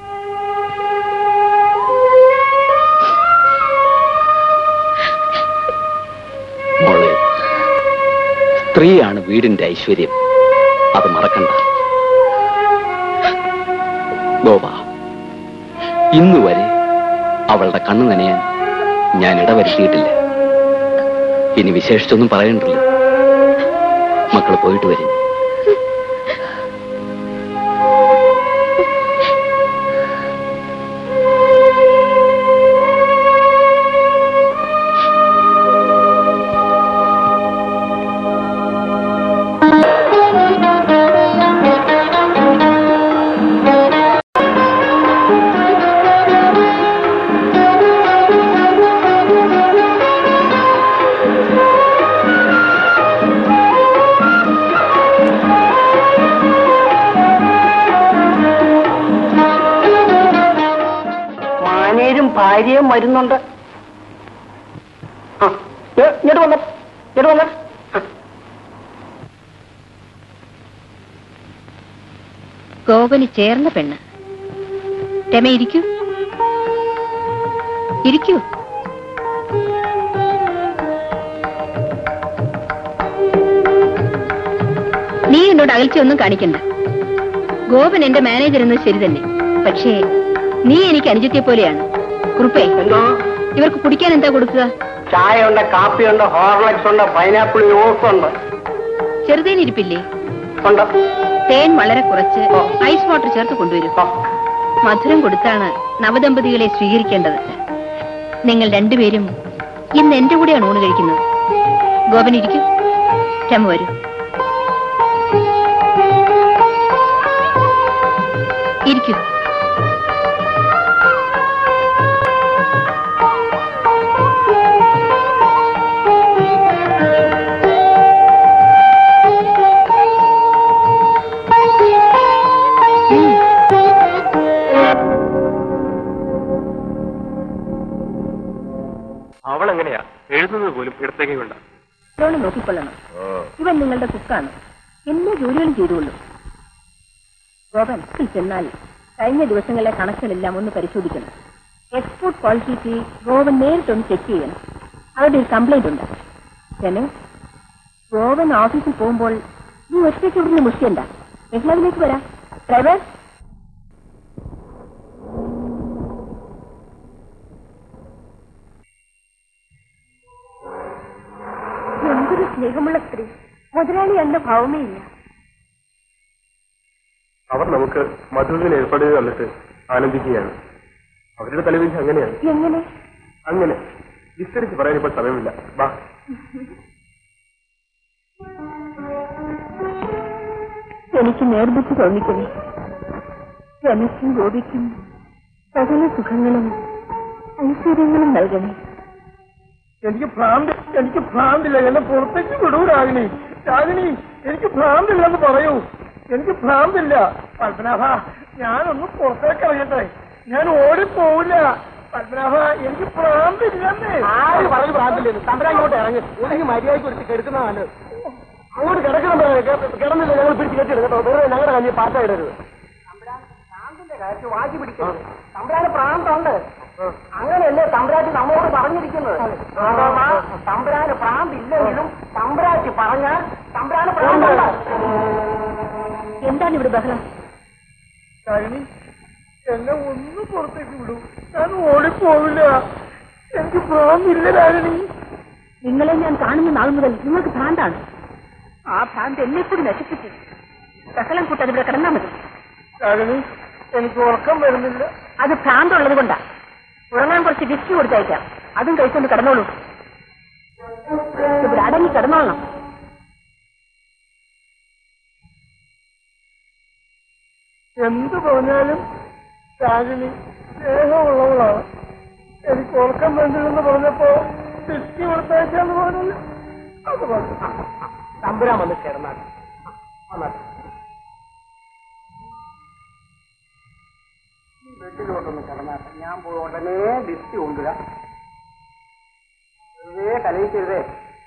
മോളെ സ്ത്രീയാണ് വീടിന്റെ ഐശ്വര്യം അത് മറക്കണ്ട ഗോപ ഇന്നു വരെ അവളുടെ കണ്ണു നനയാൻ ഞാൻ ഇടവരുത്തിയിട്ടില്ല ഇനി വിശേഷിച്ചൊന്നും പറയണ്ടല്ലോ മക്കൾ പോയിട്ട് വരും മാനേരും ഭാര്യയും വരുന്നുണ്ട് ആ, ഏ, ഇങ്ങോട്ട് വന്നേ ഇങ്ങോട്ട് വന്നേ ആ. ഗോപന് ചേർന്ന പെണ്ണ് രമ ഇരിക്കൂ ഇരിക്കൂ നീ എന്നോട് അകൽച്ചയൊന്നും കാണിക്കണ്ട ഗോപൻ എന്റെ മാനേജർ എന്നത് ശരി തന്നെ പക്ഷേ നീ എനിക്ക് അനുജത്തിയെ പോലെയാണ് കുറുപ്പേ എന്തോ ഇവർക്ക് കുടിക്കാൻ എന്താ കൊടുക്കുക ചായ ഉണ്ട് കാപ്പി ഉണ്ട് ഹോർലിക്സ് ഉണ്ട് പൈനാപ്പിൾ ജ്യൂസ് ഉണ്ട് ചെറുതേനിരിപ്പില്ലേ ഉണ്ട് തേൻ വളരെ കുറച്ച് ഐസ് വാട്ടർ ചേർത്ത് കൊണ്ടുവരും മധുരം കൊടുത്താണ് നവദമ്പതികളെ സ്വീകരിക്കേണ്ടത് നിങ്ങൾ രണ്ടുപേരും ഇന്ന് എന്റെ കൂടെയാണ് ഊണ് കഴിക്കുന്നത് ഗോപൻ ഇരിക്കും രമ വരൂ ഇരിക്കൂ അവൾ എങ്ങനെയാ എഴുതുന്നത് പോലും ഇടത്തേക്ക് കൊണ്ട നല്ലോണം നോക്കിക്കൊള്ളണം ഇവൻ നിങ്ങളുടെ കുക്കാണ് എല്ലാ ജോലികളും ചെയ്തുകൊള്ളും ഗോപൻ ഇതിൽ ചെന്നാൽ കഴിഞ്ഞ ദിവസങ്ങളിലെ കണക്കുകളെല്ലാം ഒന്ന് പരിശോധിക്കണം എക്സ്പോർട്ട് ക്വാളിറ്റിക്ക് ഗോവൻ നേരിട്ടൊന്ന് ചെക്ക് ചെയ്യണം അവരുടെ ഒരു കംപ്ലൈന്റ് ഉണ്ട് ജനു ഗോവൻ ഓഫീസിൽ പോകുമ്പോൾ നീ ഒറ്റയ്ക്ക് ഇവിടുന്ന് മുഷിയണ്ട ബംഗ്ലാവിലേക്ക് വരാം ഡ്രൈവർ എന്തൊരു സ്നേഹമുള്ള സ്ത്രീ മുതലാളി എന്ന ഭാവമേ ഇല്ല അവർ നമുക്ക് മധുവിന് ഏർപ്പാട് തന്നിട്ട് ആനന്ദിക്കുകയാണ് അവരുടെ തലവിധി അങ്ങനെയാണ് എങ്ങനെ അങ്ങനെ വിസ്തരിച്ച് പറയാൻ ഇപ്പോൾ സമയമില്ല വാ എനിക്ക് നേർബുദ്ധി തോന്നിക്കണേ രമയ്ക്കും ഗോപിക്കും സകല സുഖങ്ങളും ഐശ്വര്യങ്ങളും നൽകണേ എനിക്ക് ഭ്രാന്ത് എനിക്ക് ഭ്രാന്തില്ല എന്നെ പുറത്തേക്ക് വിടൂ രാഗിണി രാഗിണി എനിക്ക് ഭ്രാന്തില്ലെന്ന് പറയൂ എനിക്ക് ഭ്രാന്തില്ല പത്മനാഭ ഞാനൊന്ന് പുറത്തേക്ക് ഇറങ്ങട്ടെ ഞാൻ ഓടിപ്പോവില്ല പത്മനാഭ എനിക്ക് ഭ്രാന്തില്ലെന്നേ ആര് പറഞ്ഞു ഭ്രാന്തില്ലെന്ന് തമ്പരാൻ ഇങ്ങോട്ട് ഇറങ്ങി ഒതുങ്ങി മര്യാദയ്ക്ക് ഒരുത്തി കെടുക്കുന്ന നല്ലത് അങ്ങോട്ട് കിടക്കണം കിടന്നില്ല ഞങ്ങൾ പിടിച്ച് കെട്ടിടും കേട്ടോ വെറുതെ ഞങ്ങളുടെ കഞ്ഞി പാറ്റ ഇടരുത് വാശി പിടിക്കുന്നത് തമ്പുരാന് പ്രാന്തുണ്ട് അങ്ങനെയല്ലേ തമ്പുരാട്ടി നമ്മോട് പറഞ്ഞിരിക്കുന്നത് അതോമാ, തമ്പുരാന് പ്രാന്തില്ലെങ്കിലും തമ്പുരാട്ടി പറഞ്ഞാൽ തമ്പുരാന് പ്രാന്തല്ല എന്താണ് ഇവിടെ ബഹളം കഴിഞ്ഞി എന്നെ ഒന്ന് പുറത്തേക്ക് വിടൂ ഞാൻ ഓടിപ്പോവില്ല എനിക്ക് പ്രാന്തില്ല രാജണി നിങ്ങളെ ഞാൻ കാണുന്ന നാൾ മുതൽ നിങ്ങൾക്ക് ഭ്രാന്താണ് ആ ഭ്രാന്ത് എന്നെ കൂടി നശിപ്പിച്ചു ബഹളം കൂട്ടാതെ ഇവിടെ കിടന്നാൽ മതി രാജണി എനിക്ക് ഉറക്കം വരുന്നില്ല അത് ഭ്രാന്തുള്ളത് കൊണ്ടാ ഉറങ്ങാൻ കുറച്ച് വിസ്കി കൊടുത്തയക്കാം അതും കഴിച്ചുകൊണ്ട് കിടന്നോളൂ ഇവിടെ അടങ്ങി കിടന്നോളണം എന്ത് പറഞ്ഞാലും രാജണി സ്നേഹമുള്ളവളാണ് എനിക്ക് ഉറക്കം വേണ്ടില്ലെന്ന് പറഞ്ഞപ്പോ ദൃഷ്ടി കൊടുത്തേച്ചെന്ന് പോലും അത് പറഞ്ഞു തമ്പുരാൻ വന്ന് കിടന്നാട്ടെ വന്നാട്ടെ വീട്ടിലോട്ടൊന്ന് കിടന്നാട്ടെ ഞാൻ പോയി ഉടനെ ദൃഷ്ടി കൊണ്ടുവരാം വെറുതെ കലയിക്കരുതേ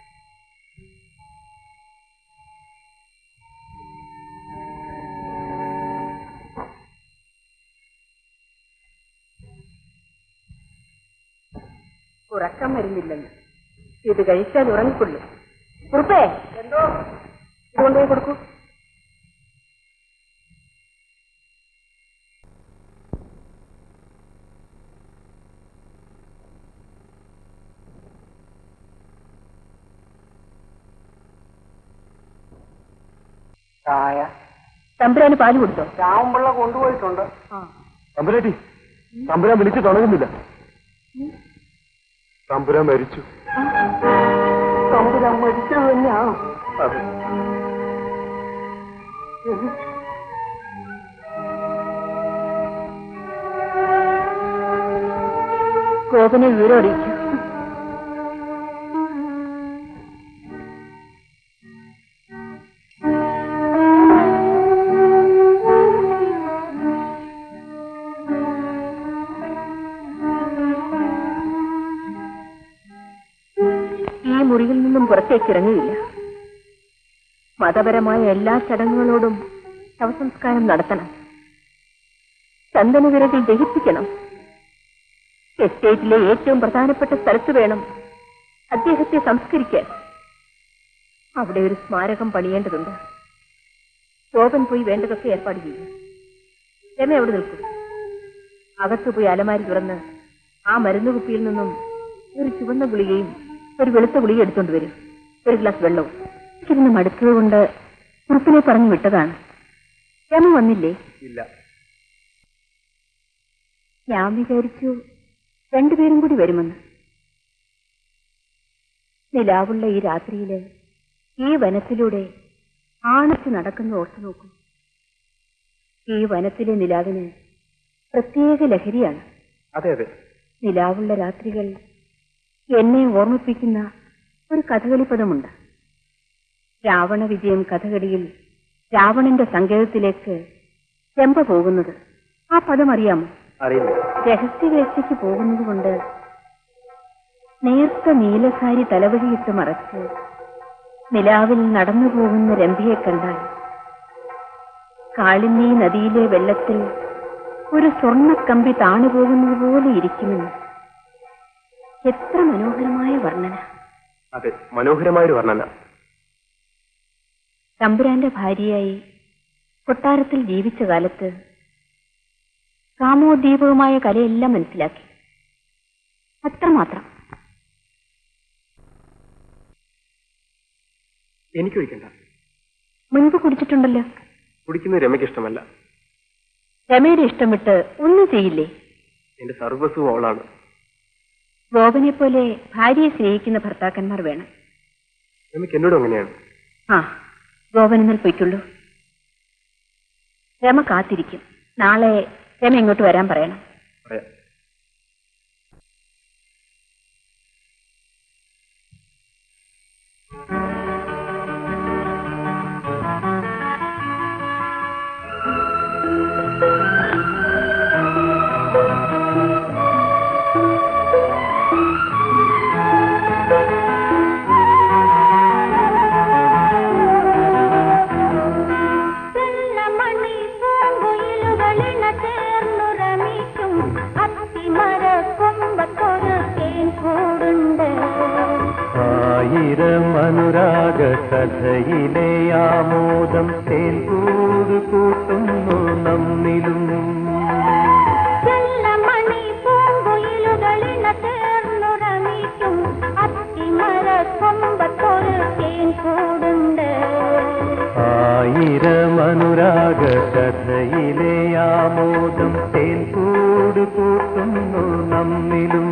ഉറക്കം വരുന്നില്ലെന്ന് ഇത് കഴിച്ചാൽ ഉറങ്ങിക്കൊള്ളു കുറുപ്പേ എന്തോ കൊണ്ടുപോയി കൊടുക്കൂ ചായ തമ്പുരാന് പാല് കൊടുത്തോ ചാവുമ്പിള്ള കൊണ്ടുപോയിട്ടുണ്ട് തമ്പുരാട്ടി തമ്പുരാൻ വിളിച്ചു തുടങ്ങുന്നില്ല തമ്പുരാൻ മരിച്ചു തമ്പുരാൻ മരിച്ചത് തന്നെയാണോ അതെ ഗോപനെ വിവരം അറിയിച്ചു ഈ മുറിയിൽ നിന്നും പുറത്തേക്ക് ഇറങ്ങിയില്ല മതപരമായ എല്ലാ ചടങ്ങുകളോടും ശവസംസ്കാരം നടത്തണം ചന്ദനവിരകൾ ദഹിപ്പിക്കണം എസ്റ്റേറ്റിലെ ഏറ്റവും പ്രധാനപ്പെട്ട സ്ഥലത്ത് വേണം അദ്ദേഹത്തെ സംസ്കരിക്കാൻ അവിടെ ഒരു സ്മാരകം പണിയേണ്ടതുണ്ട് ഗോപൻ പോയി വേണ്ടതൊക്കെ ഏർപ്പാട് ചെയ്യും രമ അവിടെ നിൽക്കും അകത്ത് പോയി അലമാരി തുറന്ന് ആ മരുന്ന് കുപ്പിയിൽ നിന്നും ഒരു ചുവന്ന ഗുളികയും ഒരു വെളുത്ത ഗുളിക എടുത്തോണ്ട് വരും ഒരു ഗ്ലാസ് വെള്ളവും ഇരുന്ന് മടുത്തത് കൊണ്ട് കുറുപ്പിനെ പറഞ്ഞു വിട്ടതാണ് രമ വന്നില്ലേ ഇല്ല ഞാൻ വിചാരിച്ചു രണ്ടുപേരും കൂടി വരുമെന്ന് നിലാവുള്ള ഈ രാത്രിയില് ഈ വനത്തിലൂടെ ആണച്ച് നടക്കുന്ന ഓർത്തു നോക്കൂ ഈ വനത്തിലെ നിലാവിന് പ്രത്യേക ലഹരിയാണ് അതെ അതെ നിലാവുള്ള രാത്രികൾ എന്നെ ഓർമ്മിപ്പിക്കുന്ന ഒരു കഥകളി പദമുണ്ട് രാവണ വിജയം കഥകളിയിൽ രാവണന്റെ സങ്കേതത്തിലേക്ക് ചെമ്പ പോകുന്നത് ആ പദം അറിയാമോ അറിയില്ല രഹസ്യവേഴ്ചയ്ക്ക് പോകുന്നത് കൊണ്ട് നേർത്ത നീലസാരി തലവഴിയിട്ട് മറച്ച് നിലാവിൽ നടന്നു പോകുന്ന രമ്പിയെ കണ്ടാൽ കാളിന്നി നദിയിലെ വെള്ളത്തിൽ ഒരു സ്വർണ്ണക്കമ്പി താണുപോകുന്നത് പോലെ ഇരിക്കുമെന്ന് എത്ര മനോഹരമായ വർണ്ണന അതെ മനോഹരമായൊരു വർണ്ണന തമ്പുരാന്റെ ഭാര്യയായി കൊട്ടാരത്തിൽ ജീവിച്ച കാലത്ത് കാമോദ്ദീപകമായ കലയെല്ലാം മനസ്സിലാക്കി അത്രമാത്രം എനിക്ക് ഒഴിക്കണ്ട മുൻപ് കുടിച്ചിട്ടുണ്ടല്ലോ കുടിക്കുന്നത് രമയ്ക്ക് ഇഷ്ടമല്ല രമയുടെ ഇഷ്ടം വിട്ട് ഒന്നും ചെയ്യില്ലേ എന്റെ സർവസ്വവും അവളാണ് ഗോപനെ പോലെ ഭാര്യയെ സ്നേഹിക്കുന്ന ഭർത്താക്കന്മാർ വേണം രമയ്ക്ക് എന്നോടും അങ്ങനെയാണ് ആ ഗോപൻ എന്നാൽ പൊയ്ക്കുള്ളൂ രമ കാത്തിരിക്കും നാളെ രമ ഇങ്ങോട്ട് വരാൻ പറയണം പറയാം മണി പൂങ്കുയിലുകളിണ ചേർന്നു രമിക്കും അത്തിമര കൊമ്പത്തൊരു തേൻ കൂടുണ്ട് ആയിരം അനുരാഗ കഥയിലെ ആമോദം തേൻകൂട് കൂട്ടുന്നു നമ്മിലും ചെല്ലമണി പൂങ്കുയിലുകളിണ ചേർന്നു രമിക്കും അത്തിമര കൊമ്പത്തൊരു തേൻ കൂടുണ്ട് ആയിരം അനുരാഗ കഥയിലെ ആമോദം തേൻകൂട് കൂട്ടുന്നു നമ്മിലും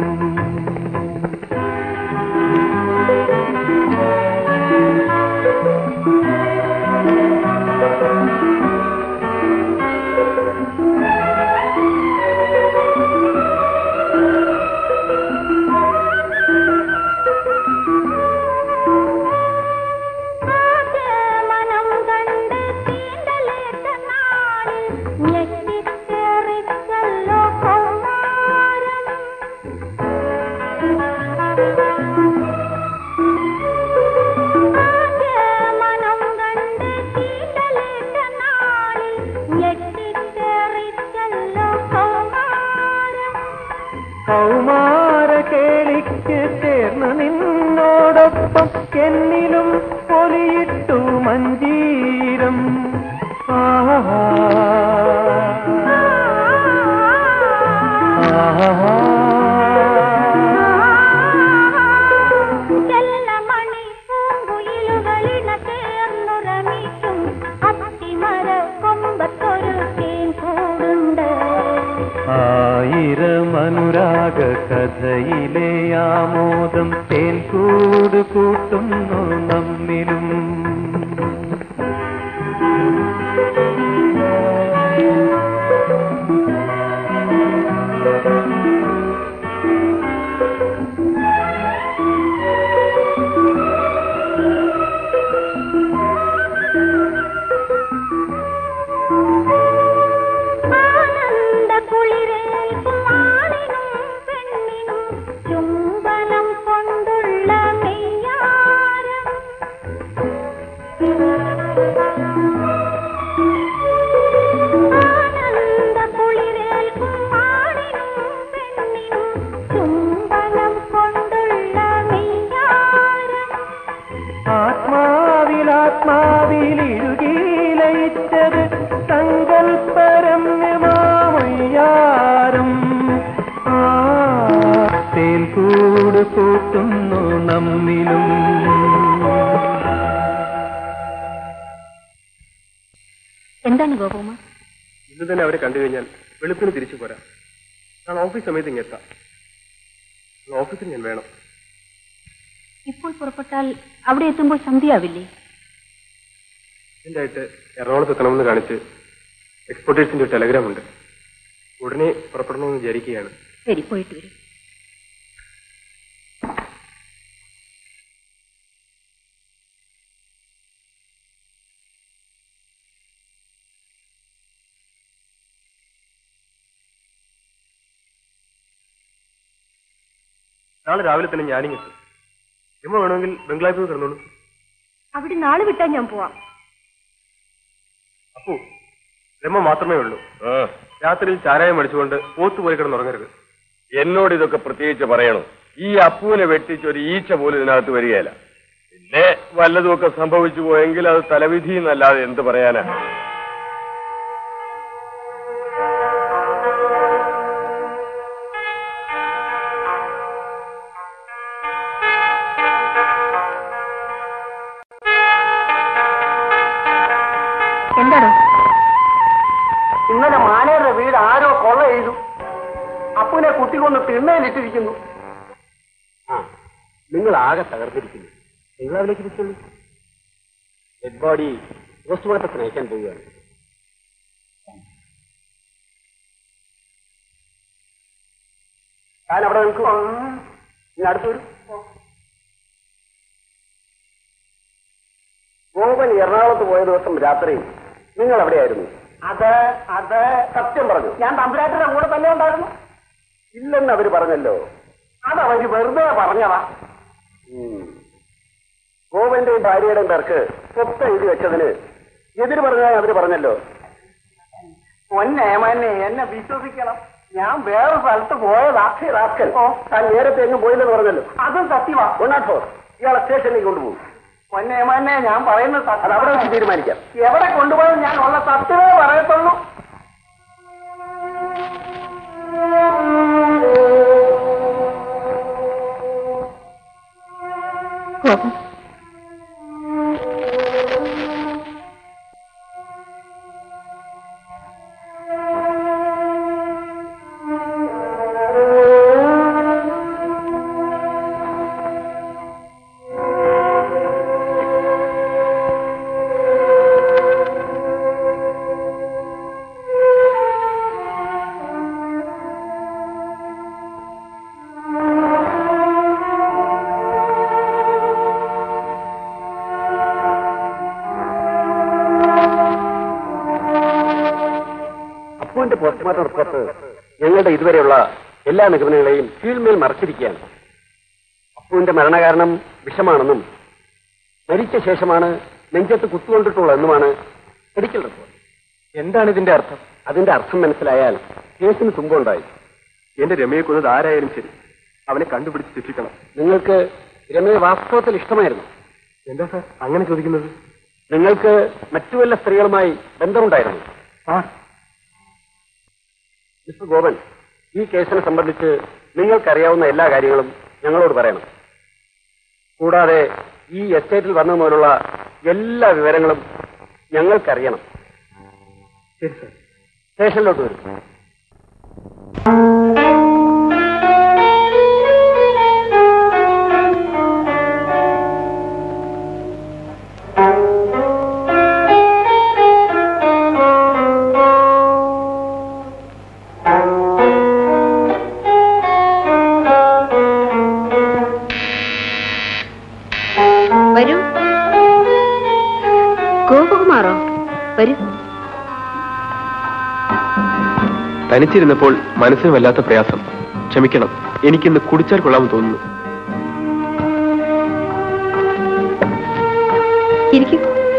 കൗമാര കേളിക്ക് ചേർന്ന് നിന്നോടൊപ്പം എന്നിലും പൊലിയിട്ടു മഞ്ചീരം ആഹാ ചെല്ലമണി പൂങ്കുയിലുകളിണ ചേർന്നുറമിക്കും അത്തിമര കൊമ്പത്തൊരു തേൻ കൂടുണ്ട് ആയിരം അനുരാഗ കഥയിലെ ആമോദം തേൻ കൂട് കൂട്ടുന്നു നമ്മിലും ആനന്ദ കുളിരേൽക്കും ആണിനും പെണ്ണിനും ചുംബനം കൊണ്ടുള്ള മെയ്യാരം ആനന്ദ കുളിരേൽക്കും ആണിനും പെണ്ണിനും ചുംബനം കൊണ്ടുള്ള മെയ്യാരം ആത്മാവിലാത്മാവിലിഴുകിയിലയിച്ചത് സങ്കൽപ്പരമ്യമാമയ്യാരം ആ തേൻ കൂട് കൂട്ടുന്നു നമ്മിലും എന്താണ് ഗോപകുമാർ ഇന്ന് തന്നെ അവരെ കണ്ടു കഴിഞ്ഞാൽ വെളുപ്പിന് തിരിച്ചു പോരാ നാളെ ഓഫീസ് സമയത്ത് ഇങ്ങെത്താം നാളെ ഓഫീസിൽ ഞാൻ വേണം ഇപ്പോൾ പുറപ്പെട്ടാൽ അവിടെ എത്തുമ്പോൾ സന്ധ്യയാവില്ലേ അർജന്റായിട്ട് എറണാകുളത്ത് എത്തണമെന്ന് കാണിച്ച് എക്സ്പോർട്ടേഴ്സിന്റെ ഒരു ടെലഗ്രാം ഉണ്ട് ഉടനെ പുറപ്പെടണമെന്ന് വിചാരിക്കുകയാണ് ശരി പോയിട്ട് വരും നാളെ രാവിലെ തന്നെ ഞാനിങ് എത്തും എമ്മ വേണമെങ്കിൽ ബംഗ്ലാവിൽ പോയി കിടന്നോളൂ അവിടെ നാളെ വിട്ടാൽ ഞാൻ പോവാം അപ്പോ രമ മാത്രമേ ഉള്ളൂ രാത്രിയിൽ ചാരായം അടിച്ചുകൊണ്ട് പോത്ത് പോയി കിടന്നുറങ്ങരുത് എന്നോട് ഇതൊക്കെ പ്രത്യേകിച്ച് പറയണം ഈ അപ്പുവിനെ വെട്ടിച്ച് ഒരു ഈച്ച പോലും ഇതിനകത്ത് വരികയില്ല പിന്നെ വല്ലതുമൊക്കെ സംഭവിച്ചു പോയെങ്കിൽ അത് തലവിധി എന്നല്ലാതെ എന്ത് പറയാനാ എന്താണോ ഇന്നലെ മാനേരുടെ വീട് ആരോ കൊള്ള ചെയ്തു അപ്പുനെ കുത്തിക്കൊണ്ട് തിണ്ണയിലിട്ടിരിക്കുന്നു നിങ്ങൾ ആകെ തകർന്നിരിക്കുന്നു ബംഗ്ലാവിലേക്ക് വിളിച്ചോളൂ ഡെഡ് ബോഡി പോസ്റ്റ്മോർട്ടത്തിന് അയക്കാൻ പോവുകയാണ് ഞാൻ അവിടെ നിൽക്കും ഇനി അടുത്ത് വരും ഗോപൻ എറണാകുളത്ത് പോയ ദിവസം രാത്രി നിങ്ങൾ എവിടെയായിരുന്നു അത് അത് സത്യം പറഞ്ഞു ഞാൻ തമ്പുരാട്ടിയുടെ കൂടെ തന്നെ ഉണ്ടായിരുന്നു ഇല്ലെന്ന് അവര് പറഞ്ഞല്ലോ അതവര് വെറുതെ പറഞ്ഞതാ ഉം. ഗോപന്റെയും ഭാര്യയുടെയും പേർക്ക് സ്വത്ത് എഴുതി വെച്ചതിന് എതിര് പറഞ്ഞാൽ അവര് പറഞ്ഞല്ലോ പൊന്നേമന്നെ എന്നെ വിശ്വസിക്കണം ഞാൻ വേറെ സ്ഥലത്ത് പോയതാ റാസ്കൽ താൻ നേരത്തെ എങ്ങും പോയില്ലെന്ന് പറഞ്ഞല്ലോ അതും സത്യമാ വൺ നാട്ട് ഫോർ ഇയാളെ സ്റ്റേഷനിലേക്ക് കൊണ്ടുപോകും പൊന്നേമന്നെ ഞാൻ പറയുന്നത് അത് സത്യം. അവിടെ വെച്ച് തീരുമാനിക്കാം എവിടെ കൊണ്ടുപോയാൽ ഞാൻ ഉള്ള സത്യമേ പറയത്തുള്ളൂ ഗോപൻ അപ്പുവിന്റെ പോസ്റ്റ്മോർട്ടം റിപ്പോർട്ട് ഞങ്ങളുടെ ഇതുവരെയുള്ള എല്ലാ നിഗമനങ്ങളെയും കീഴ്മേൽ മറച്ചിരിക്കുകയാണ് അപ്പുവിന്റെ മരണകാരണം വിഷമാണെന്നും മരിച്ച ശേഷമാണ് നെഞ്ചത്ത് കുത്തുകൊണ്ടിട്ടുള്ളതെന്നുമാണ് മെഡിക്കൽ റിപ്പോർട്ട് എന്താണ് ഇതിന്റെ അർത്ഥം അതിന്റെ അർത്ഥം മനസ്സിലായാൽ കേസിന് തുമ്പുണ്ടായി എന്റെ രമയെ കൊന്നത് ആരായാലും ശരി അവനെ കണ്ടുപിടിച്ച് ശിക്ഷിക്കണം നിങ്ങൾക്ക് രമയെ വാസ്തവത്തിൽ ഇഷ്ടമായിരുന്നു എന്താ സാർ അങ്ങനെ ചോദിക്കുന്നത് നിങ്ങൾക്ക് മറ്റു വല്ല സ്ത്രീകളുമായി ബന്ധമുണ്ടായിരുന്നു മിസ്റ്റർ ഗോപൻ ഈ കേസിനെ സംബന്ധിച്ച് നിങ്ങൾക്കറിയാവുന്ന എല്ലാ കാര്യങ്ങളും ഞങ്ങളോട് പറയണം കൂടാതെ ഈ എസ്റ്റേറ്റിൽ വന്നത് മുതലുള്ള എല്ലാ വിവരങ്ങളും ഞങ്ങൾക്കറിയണം ശരി സാർ സ്റ്റേഷനിലോട്ട് വരും വരൂ ഗോപകുമാറോ വരൂ തനിച്ചിരുന്നപ്പോൾ മനസ്സിന് വല്ലാത്ത പ്രയാസം ക്ഷമിക്കണം എനിക്കിന്ന് കുടിച്ചാൽ കൊള്ളാമെന്ന് തോന്നുന്നു ഇരിക്കൂ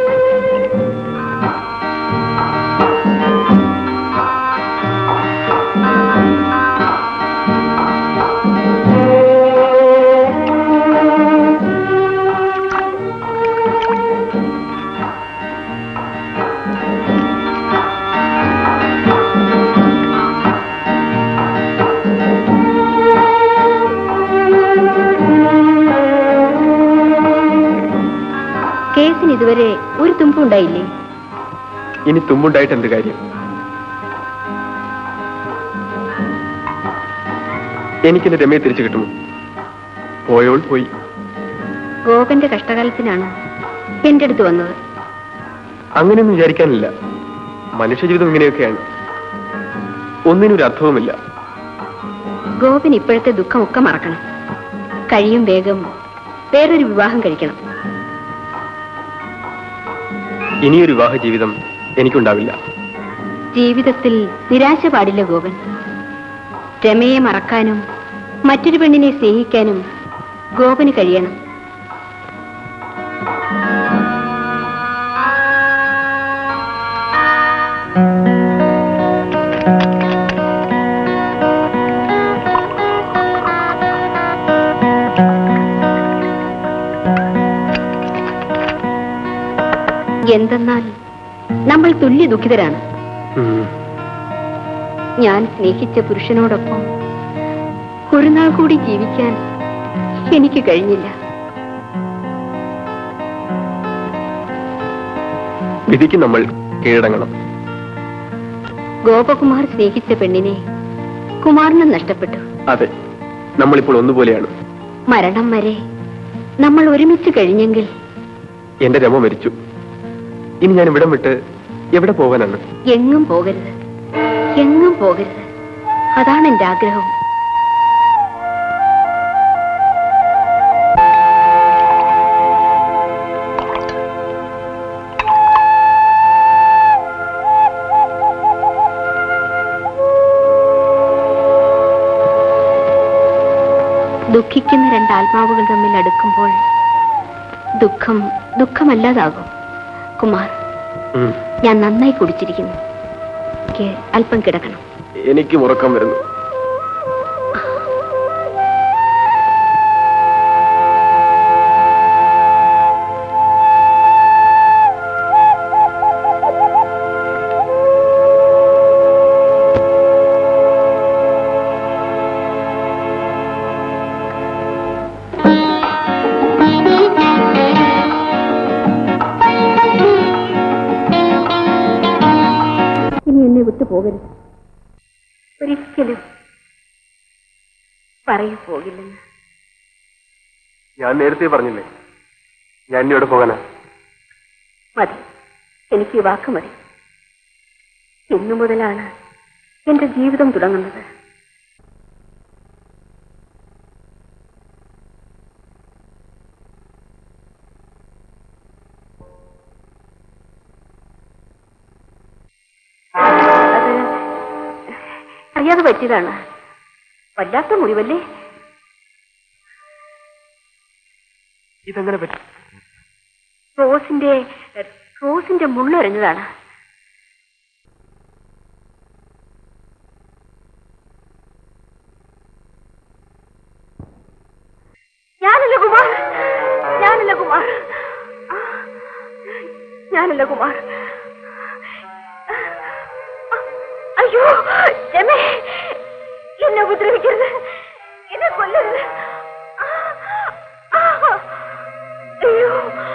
കേസിന് ഇതുവരെ ഒരു തുമ്പും ഉണ്ടായില്ലേ ഇനി തുമ്പുണ്ടായിട്ട് എന്ത് കാര്യം എനിക്കെന്റെ രമയെ തിരിച്ചു കിട്ടുമോ പോയോൾ പോയി ഗോപന്റെ കഷ്ടകാലത്തിനാണ് എന്റെ അടുത്ത് വന്നത് അങ്ങനെയൊന്നും വിചാരിക്കാനില്ല മനുഷ്യജീവിതം ഇങ്ങനെയൊക്കെയാണ് ഒന്നിനൊരു അർത്ഥവുമില്ല ഗോപൻ ഇപ്പോഴത്തെ ദുഃഖമൊക്കെ മറക്കണം കഴിയും വേഗം വേറൊരു വിവാഹം കഴിക്കണം ഇനിയൊരു വിവാഹ ജീവിതം എനിക്കുണ്ടാവില്ല ജീവിതത്തിൽ നിരാശ പാടില്ല ഗോപൻ രമയെ മറക്കാനും മറ്റൊരു പെണ്ണിനെ സ്നേഹിക്കാനും ഗോപന് കഴിയണം എന്തെന്നാൽ നമ്മൾ തുല്യ ദുഃഖിതരാണ് ഉം. ഞാൻ സ്നേഹിച്ച പുരുഷനോടൊപ്പം ഒരു നാൾ കൂടി ജീവിക്കാൻ എനിക്ക് കഴിഞ്ഞില്ല വിധിക്ക് നമ്മൾ കീഴടങ്ങണം ഗോപകുമാർ സ്നേഹിച്ച പെണ്ണിനെ കുമാരനും നഷ്ടപ്പെട്ടു അതെ നമ്മളിപ്പോൾ ഒന്നുപോലെയാണ് മരണം വരെ നമ്മൾ ഒരുമിച്ച് കഴിഞ്ഞെങ്കിൽ എന്റെ രമ മരിച്ചു ഇനി ഞാൻ ഇവിടം വിട്ട് എവിടെ പോകാനാണ് എങ്ങും പോകരുത് എങ്ങും പോകരുത് അതാണ് എന്റെ ആഗ്രഹം ദുഃഖിക്കുന്ന രണ്ട് ആത്മാവുകൾ തമ്മിൽ അടുക്കുമ്പോൾ ദുഃഖം ദുഃഖമല്ലാതാകും കുമാർ ഉം. ഞാൻ നന്നായി കുടിച്ചിരിക്കുന്നു എനിക്ക് അല്പം കിടക്കണം എനിക്ക് ഉറക്കം വരുന്നു ഇനി എന്നെ വിട്ടു പോകരുത് ഒരിക്കലും പറയൂ പോകില്ലെന്ന് ഞാൻ നേരത്തെ പറഞ്ഞില്ലേ ഞാൻ ഇനി എവിടെ പോകാനാ മതി എനിക്ക് ഈ വാക്ക് മതി ഇന്നു മുതലാണ് എന്റെ ജീവിതം തുടങ്ങുന്നത് അത് അറിയാതെ പറ്റിയതാണ് വല്ലാത്ത മുറിവല്ലേ ഇതെങ്ങനെ പറ്റി റോസിന്റെ റോസിന്റെ മുള്ളെറിഞ്ഞതാണ് ഞാനല്ല കുമാർ അയ്യോ രമേ എന്നെ ഉപദ്രവിക്കരുത് എന്നെ കൊല്ലരുത് അയ്യോ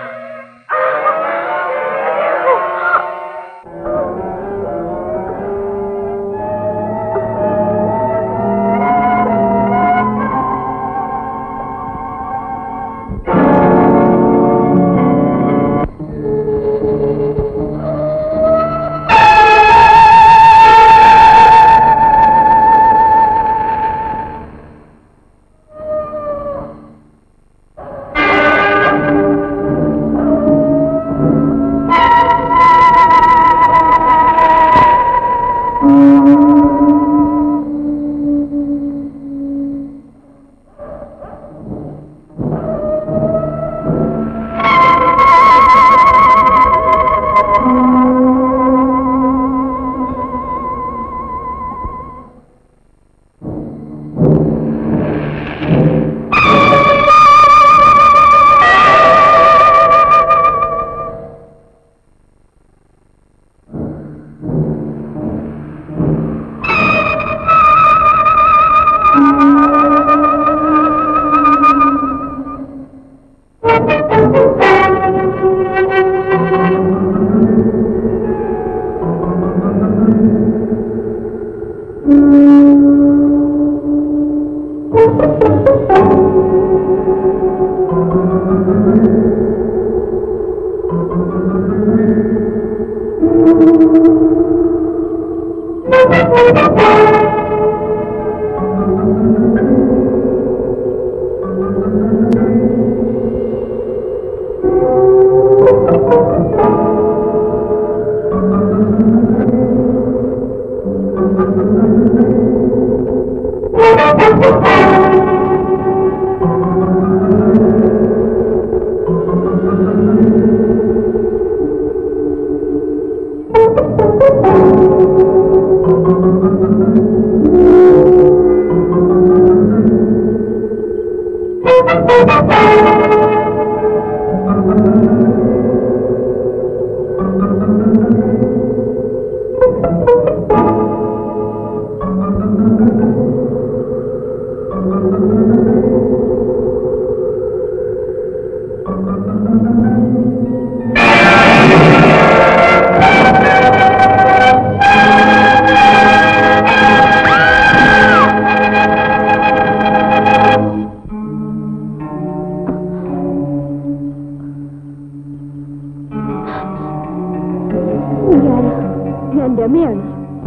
ഞാനാ ഞാൻ രമയാണ്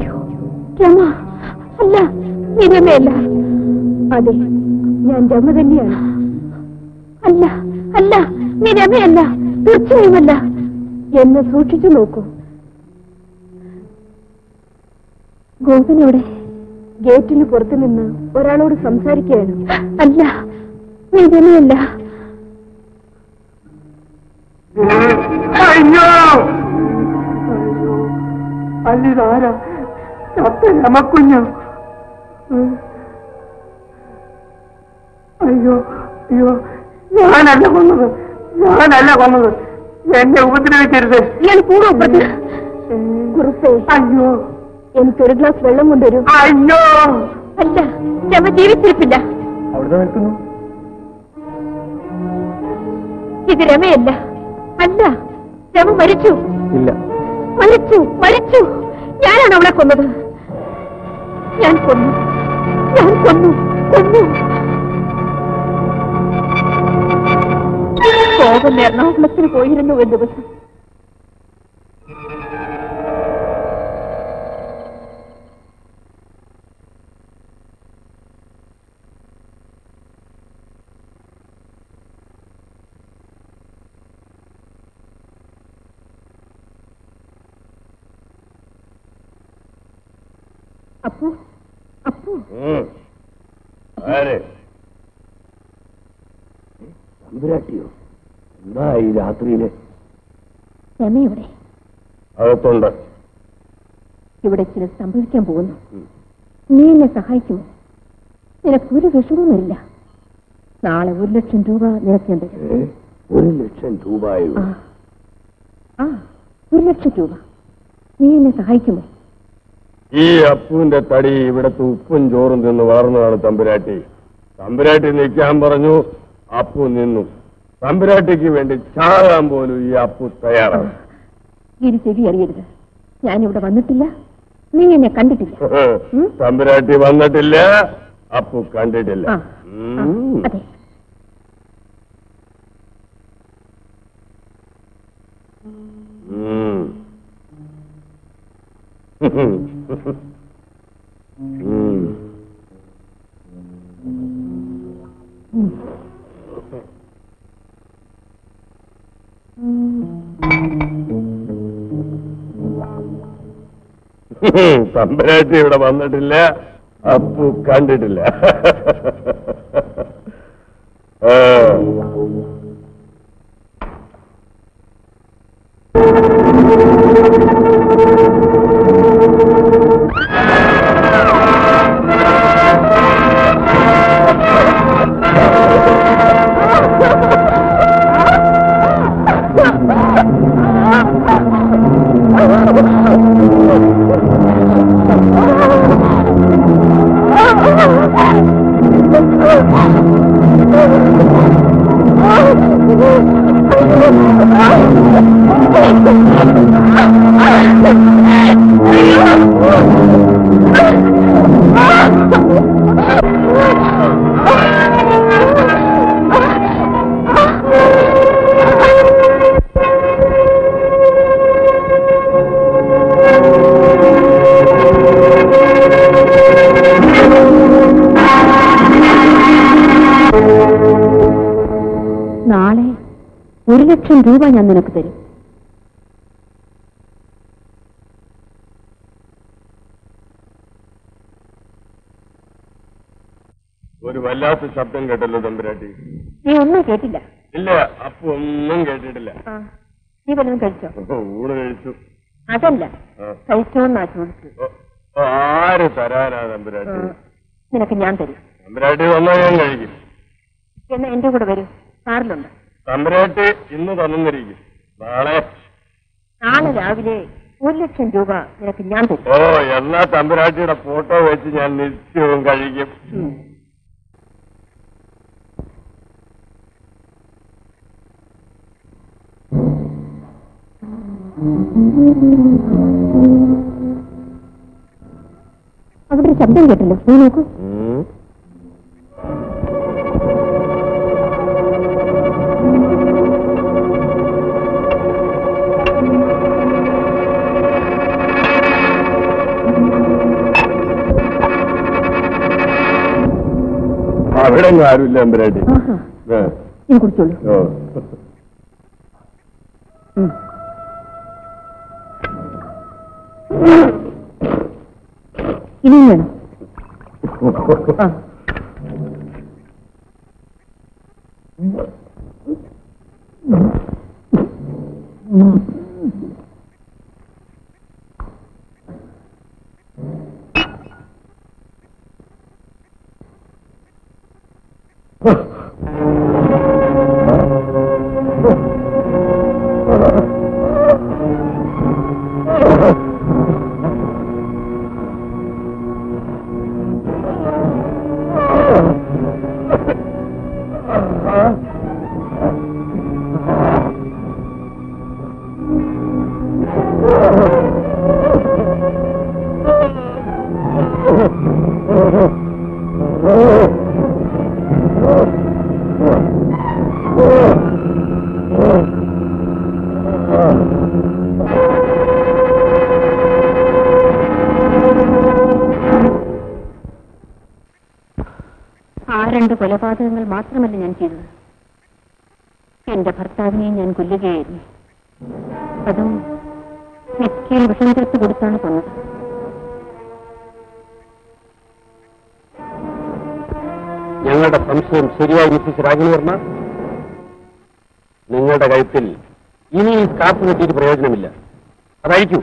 രമ അല്ല നീ രമയല്ല അതെ ഞാൻ രമ തന്നെയാണ് അല്ല അല്ല നീ രമയല്ല തീർച്ചയായുമല്ല എന്നെ സൂക്ഷിച്ചു നോക്കൂ ഗോപനോടെ ഗേറ്റിന് പുറത്തു നിന്ന് ഒരാളോട് സംസാരിക്കുകയാണ് അല്ല നീ രമയല്ല അയ്യോ അല്ലിതാരാ ചത്ത രമക്കുഞ്ഞു അയ്യോ അയ്യോ ഞാനല്ല കൊന്നത് ഞാനല്ല കൊന്നത് എന്നെ ഉപദ്രവിക്കരുത് ഇയാൾ കൂടെ ഒപ്പത്ത് കുറുപ്പേ അയ്യോ എനിക്കൊരു ഗ്ലാസ് വെള്ളം കൊണ്ടുവരൂ അയ്യോ അല്ല രമ ജീവിച്ചിരിപ്പില്ല അവിടെ നിൽക്കുന്നു ഇത് രമയല്ല അല്ല രമ മരിച്ചു ഇല്ല മരിച്ചു മരിച്ചു ഞാനാണ് അവളെ കൊന്നത് ഞാൻ കൊന്നു ഞാൻ കൊന്നു കൊന്നു കോപം എറണാകുളത്തിന് പോയിരുന്നു ഒരു ദിവസം അപ്പു അപ്പു ആരെ തമ്പുരാട്ടിയോ എന്താ ഈ രാത്രിയില് രമ ഇവിടെ അകത്തുണ്ട് ഇവിടെ ചിലത് സംഭവിക്കാൻ പോകുന്നു നീ എന്നെ സഹായിക്കുമോ നിനക്കൊരു വിഷമവും വരില്ല നാളെ ഒരു ലക്ഷം രൂപ നിനക്ക് ഞാൻ തരും ഒരു ലക്ഷം രൂപയോ ആ ആ ഒരു ലക്ഷം രൂപ നീ എന്നെ സഹായിക്കുമോ ഈ അപ്പുവിന്റെ തടി ഇവിടത്തെ ഉപ്പും ചോറും തിന്ന് വളർന്നതാണ് തമ്പുരാട്ടി തമ്പുരാട്ടി നിൽക്കാൻ പറഞ്ഞു അപ്പു നിന്നു തമ്പുരാട്ടിക്ക് വേണ്ടി ചാകാൻ പോലും ഈ അപ്പു തയ്യാറാണ് ഇത് ചെവി അറിയരുത് ഞാനിവിടെ വന്നിട്ടില്ല നീ എന്നെ കണ്ടിട്ടില്ല ഉം? തമ്പുരാട്ടി വന്നിട്ടില്ല അപ്പു കണ്ടിട്ടില്ല ആ, ആ, ഉം. അതെ ഉം. ഉം. തമ്പരാട്ടി ഇവിടെ വന്നിട്ടില്ല അപ്പു കണ്ടിട്ടില്ല ആ. നാളെ ഒരു ലക്ഷം രൂപ ഞാൻ നിനക്ക് തരും ഒരു വല്ലാത്ത ശബ്ദം കേട്ടല്ലോ തമ്പുരാട്ടി നീ ഒന്നും കേട്ടില്ല ഇല്ല അപ്പു ഒന്നും കേട്ടിട്ടില്ല ആ, നീ വല്ലതും കഴിച്ചോ ഓ, ഊണ് കഴിച്ചു അതല്ല ആ. കഴിച്ചോന്നാ ചോദിച്ചത് ഓ, ഓ, ആര് തരാനാ തമ്പുരാട്ടി ആ, നിനക്ക് ഞാൻ തരും തമ്പുരാട്ടി വന്നാൽ ഞാൻ കഴിക്കും എന്നാ എന്റെ കൂടെ വരൂ കാറിലുണ്ട് തമ്പുരാട്ടി ഇന്ന് തന്നിരിക്കും നാളെ നാളെ രാവിലെ ഒരു ലക്ഷം രൂപ നിനക്ക് ഞാൻ തരും ഓ എന്നാ തമ്പുരാട്ടിയുടെ ഫോട്ടോ വെച്ച് ഞാൻ നിത്യവും കഴിക്കും ഉം. അവിടെ ഒരു ശബ്ദം കേട്ടല്ലോ നീ നോക്കൂ ഉം. അവിടെ ഒന്നും ആരുമില്ല തമ്പുരാട്ടി ആഹാ ഏ. നീ കുടിച്ചോളൂ ഓ ഉം. ഇനിയും വേണം ആ ആ രണ്ട് കൊലപാതകങ്ങൾ മാത്രമല്ല ഞാൻ ചെയ്തത് എന്റെ ഭർത്താവിനെ ഞാൻ കൊല്ലുകയായിരുന്നു അതും നെറ്റിയിൽ വിഷം ചേർത്ത് കൊടുത്താണ് കൊന്നത് ഞങ്ങളുടെ സംശയം ശരിയായി മിസ്സിസ് രാജനവർമ്മ നിങ്ങളുടെ കഴുത്തിൽ ഇനി ഈ കാപ്പ് കെട്ടിയിട്ട് പ്രയോജനമില്ല അതായിരിക്കൂ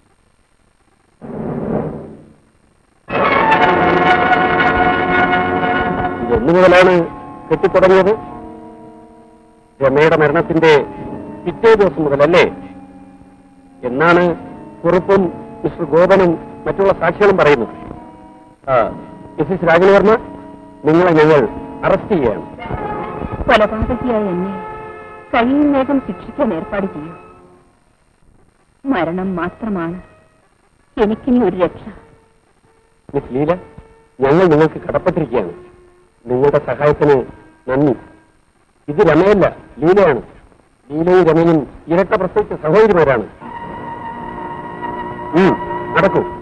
ഇതൊന്നു മുതലാണ് കെട്ടിത്തുടങ്ങിയത് രമയുടെ മരണത്തിന്റെ പിറ്റേ ദിവസം മുതലല്ലേ എന്നാണ് കുറുപ്പും മിസ്റ്റർ ഗോപനും മറ്റുള്ള സാക്ഷികളും പറയുന്നത് ആ, മിസ്സിസ് രാജനവർമ്മ നിങ്ങളെ ഞങ്ങൾ അറസ്റ്റ് ചെയ്യാണ് കൊലപാതകിയായ എന്നെ കഴിയുന്നേകം ശിക്ഷിക്കാൻ ഏർപ്പാട് ചെയ്യൂ മരണം മാത്രമാണ് എനിക്കിനി ഒരു രക്ഷ മിസ് ലീല ഞങ്ങൾ നിങ്ങൾക്ക് കടപ്പെട്ടിരിക്കുകയാണ് നിങ്ങളുടെ സഹായത്തിന് നന്ദി ഇത് രമയല്ല ലീലയാണ് ലീലയും രമയും ഇരട്ട പ്രസവിച്ച സഹോദരിമാരാണ് ഉം, നടക്കൂ